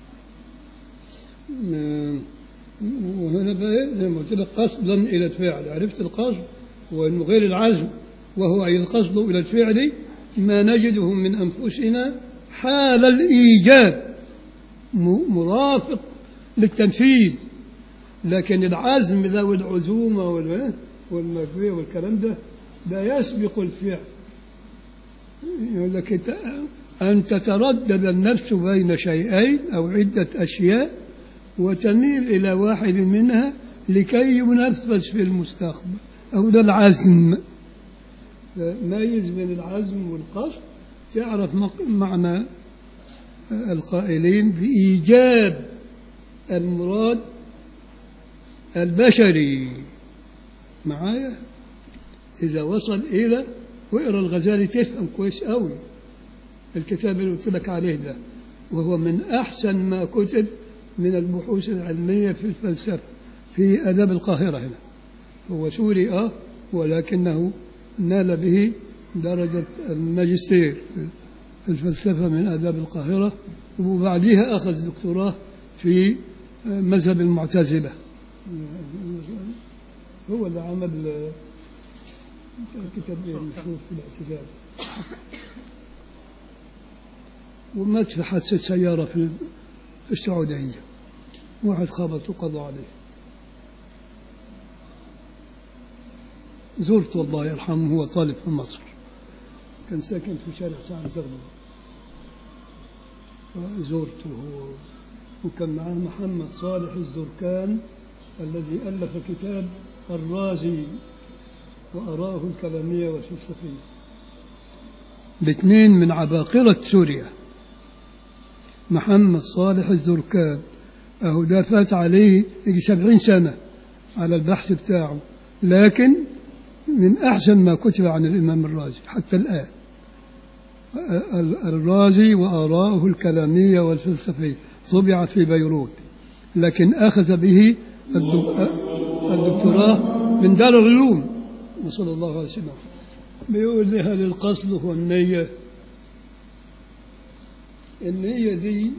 آم، وهنا بقى إيه؟ زي ما قلت لك قصدا إلى الفعل عرفت القصد وأنه غير العزم وهو أي القصد إلى الفعل ما نجده من أنفسنا حال الإيجاب م- مرافق للتنفيذ لكن العزم ذا والعزومة وال- والمكبية والكلام ده ده يسبق الفعل يقول لك إنت- أن تتردد النفس بين شيئين أو عدة أشياء وتميل إلى واحد منها لكي ينفذ في المستقبل أو ده العزم ميز بين العزم والقصد تعرف مق- معنى القائلين بإيجاب المراد البشري معايا إذا وصل إلى واقرا الغزالي تفهم كويس قوي الكتاب اللي قلت لك عليه ده وهو من أحسن ما كتب من البحوث العلمية في الفلسفة في آداب القاهرة هنا هو سوري آه ولكنه نال به درجة الماجستير في الفلسفة من آداب القاهرة وبعديها أخذ دكتوراه في مذهب المعتزلة هو اللي عمل كتاب المشهور في الاعتزال ومات في حادثة سيارة في في السعودية واحد خبط وقضى عليه زرته الله يرحمه هو طالب في مصر كان ساكن في شارع سعد زغلول زرته هو وكان معاه محمد صالح الزركان الذي ألف كتاب الرازي وأراه الكلامية والفلسفية الاثنين من عباقرة سوريا محمد صالح الزركان أهو ده فات عليه يجي سبعين سنة على البحث بتاعه لكن من أحسن ما كتب عن الإمام الرازي حتى الآن الرازي وآراءه الكلامية والفلسفية طبع في بيروت لكن أخذ به الدكتوراه من دار العلوم وصلى الله عليه وسلم بيقول لي هل القصد هو النية النية دي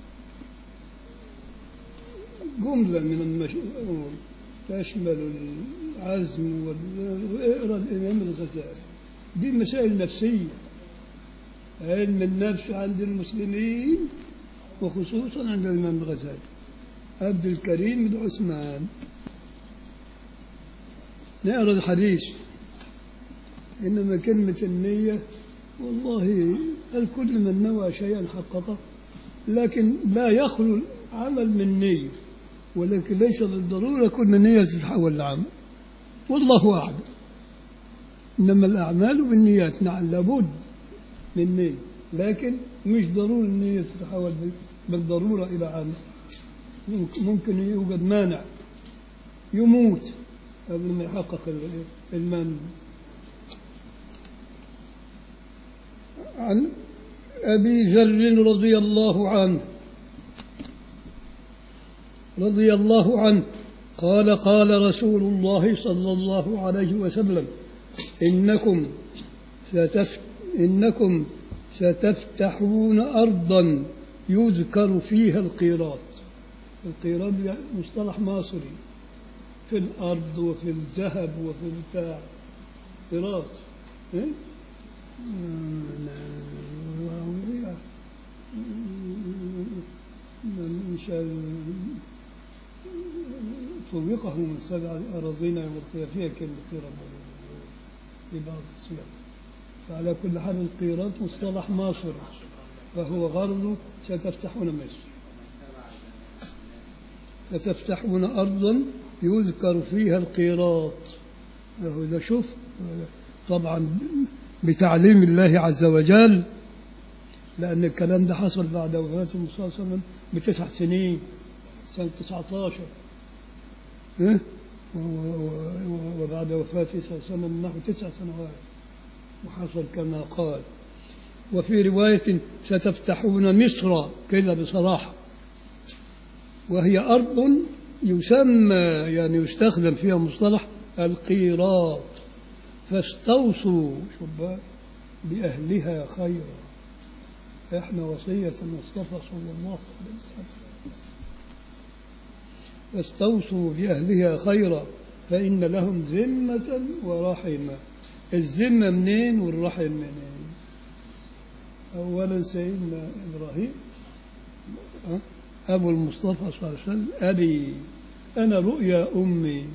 جملة من المشروع تشمل العزم وال- اقرا الإمام الغزالي دي مسائل نفسية علم النفس عند المسلمين وخصوصا عند الإمام الغزالي عبد الكريم بن عثمان نقرا الحديث إنما كلمة النية والله الكل من نوى شيئا حققه لكن لا يخلو العمل من نية ولكن ليس بالضرورة كل نية تتحول لعمل والله أعلم إنما الأعمال بالنيات نعم لابد من نية لكن مش ضروري النية تتحول بالضرورة إلى عمل ممكن- ممكن يوجد مانع يموت قبل ما يحقق ال- المانع عن أبي ذر رضي الله عنه رضي الله عنه قال قال رسول الله صلى الله عليه وسلم إنكم ستف إنكم ستفتحون أرضا يذكر فيها القيراط القيراط يعني مصطلح مصري في الأرض وفي الذهب وفي البتاع قيراط إيه؟ من شاء طوقه من سبع أراضين يلقي فيها كلمة قيراط في بعض السياق فعلى كل حال القيراط مصطلح مصر فهو غرض ستفتحون مصر ستفتحون أرضا يذكر فيها القيراط إذا شوف طبعا بتعليم الله عز وجل لأن الكلام ده حصل بعد وفاة النبي صلى الله عليه وسلم بتسع سنين سنة 19 إيه؟ و- و- و- وبعد وفاته صلى الله عليه وسلم نحو تسع سنوات وحصل كما قال وفي رواية ستفتحون مصر كذا بصراحة وهي أرض يسمى يعني يستخدم فيها مصطلح القيراط فاستوصوا شوف بقى بأهلها خيرا احنا وصية المصطفى صلى الله عليه وسلم فاستوصوا بأهلها خيرا فإن لهم ذمة ورحمة الذمة منين والرحم منين أولا سيدنا إبراهيم أه؟ أبو المصطفى صلى الله عليه وسلم أبي أنا رؤيا أمي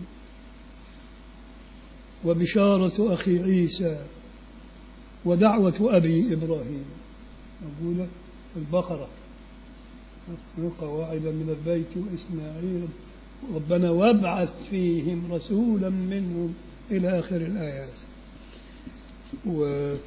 وبشارة أخي عيسى ودعوة أبي إبراهيم موجودة في البقرة قواعد من البيت وإسماعيل ربنا وابعث فيهم رسولا منهم إلى آخر الآيات و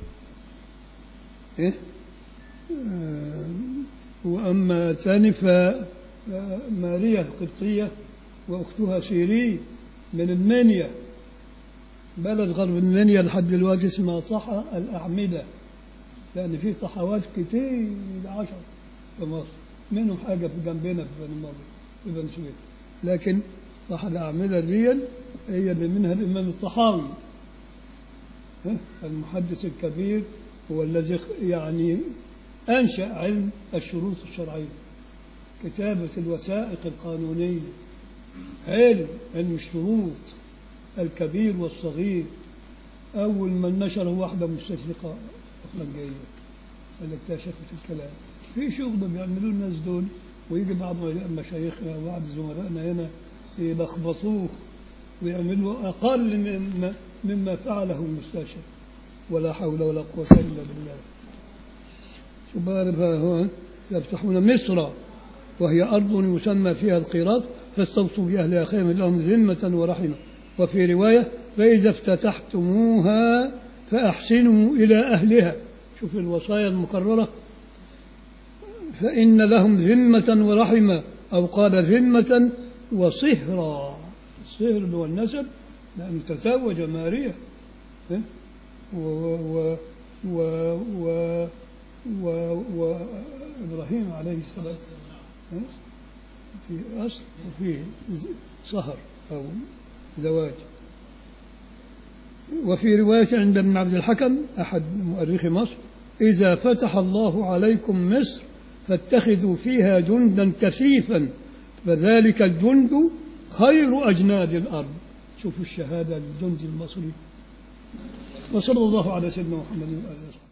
إيه؟ آه، وأما تاني فماريا القبطية وأختها سيرين من المنيا بلد غرب المنيا لحد دلوقتي اسمها طحا الأعمدة لأن في طحوات كتير عشر في مصر منهم حاجة في جنبنا في بني ماضي في بني سويف لكن طحا الأعمدة دي هي اللي منها الإمام الطحاوي ها؟ المحدث الكبير هو الذي يعني أنشأ علم الشروط الشرعية كتابة الوثائق القانونية علم علم الشروط الكبير والصغير أول من نشر واحدة مستشرقة أفرنجية اللي اكتشفت الكلام في شغل بيعملوه الناس دول ويجي بعض مشايخنا وبعض زملائنا هنا يلخبطوه ويعملوا أقل مما, مما فعله المستشرق ولا حول ولا قوة إلا بالله شباب هون يفتحون مصر وهي أرض يسمى فيها القيراط فاستوصوا بأهلها خيرا لهم ذمة ورحمة وفي رواية فإذا افتتحتموها فأحسنوا إلى أهلها شوف الوصايا المكررة فإن لهم ذمة ورحمة أو قال ذمة وصهرا الصهر اللي هو النسب لأنه تزوج ماريا إيه؟ و و و و و وإبراهيم عليه السلام إيه؟ في أصل وفي صهر أو زواج وفي رواية عند ابن عبد الحكم أحد مؤرخي مصر إذا فتح الله عليكم مصر فاتخذوا فيها جندا كثيفا فذلك الجند خير أجناد الأرض شوفوا الشهادة للجند المصري وصلى الله على سيدنا محمد وآله وصحبه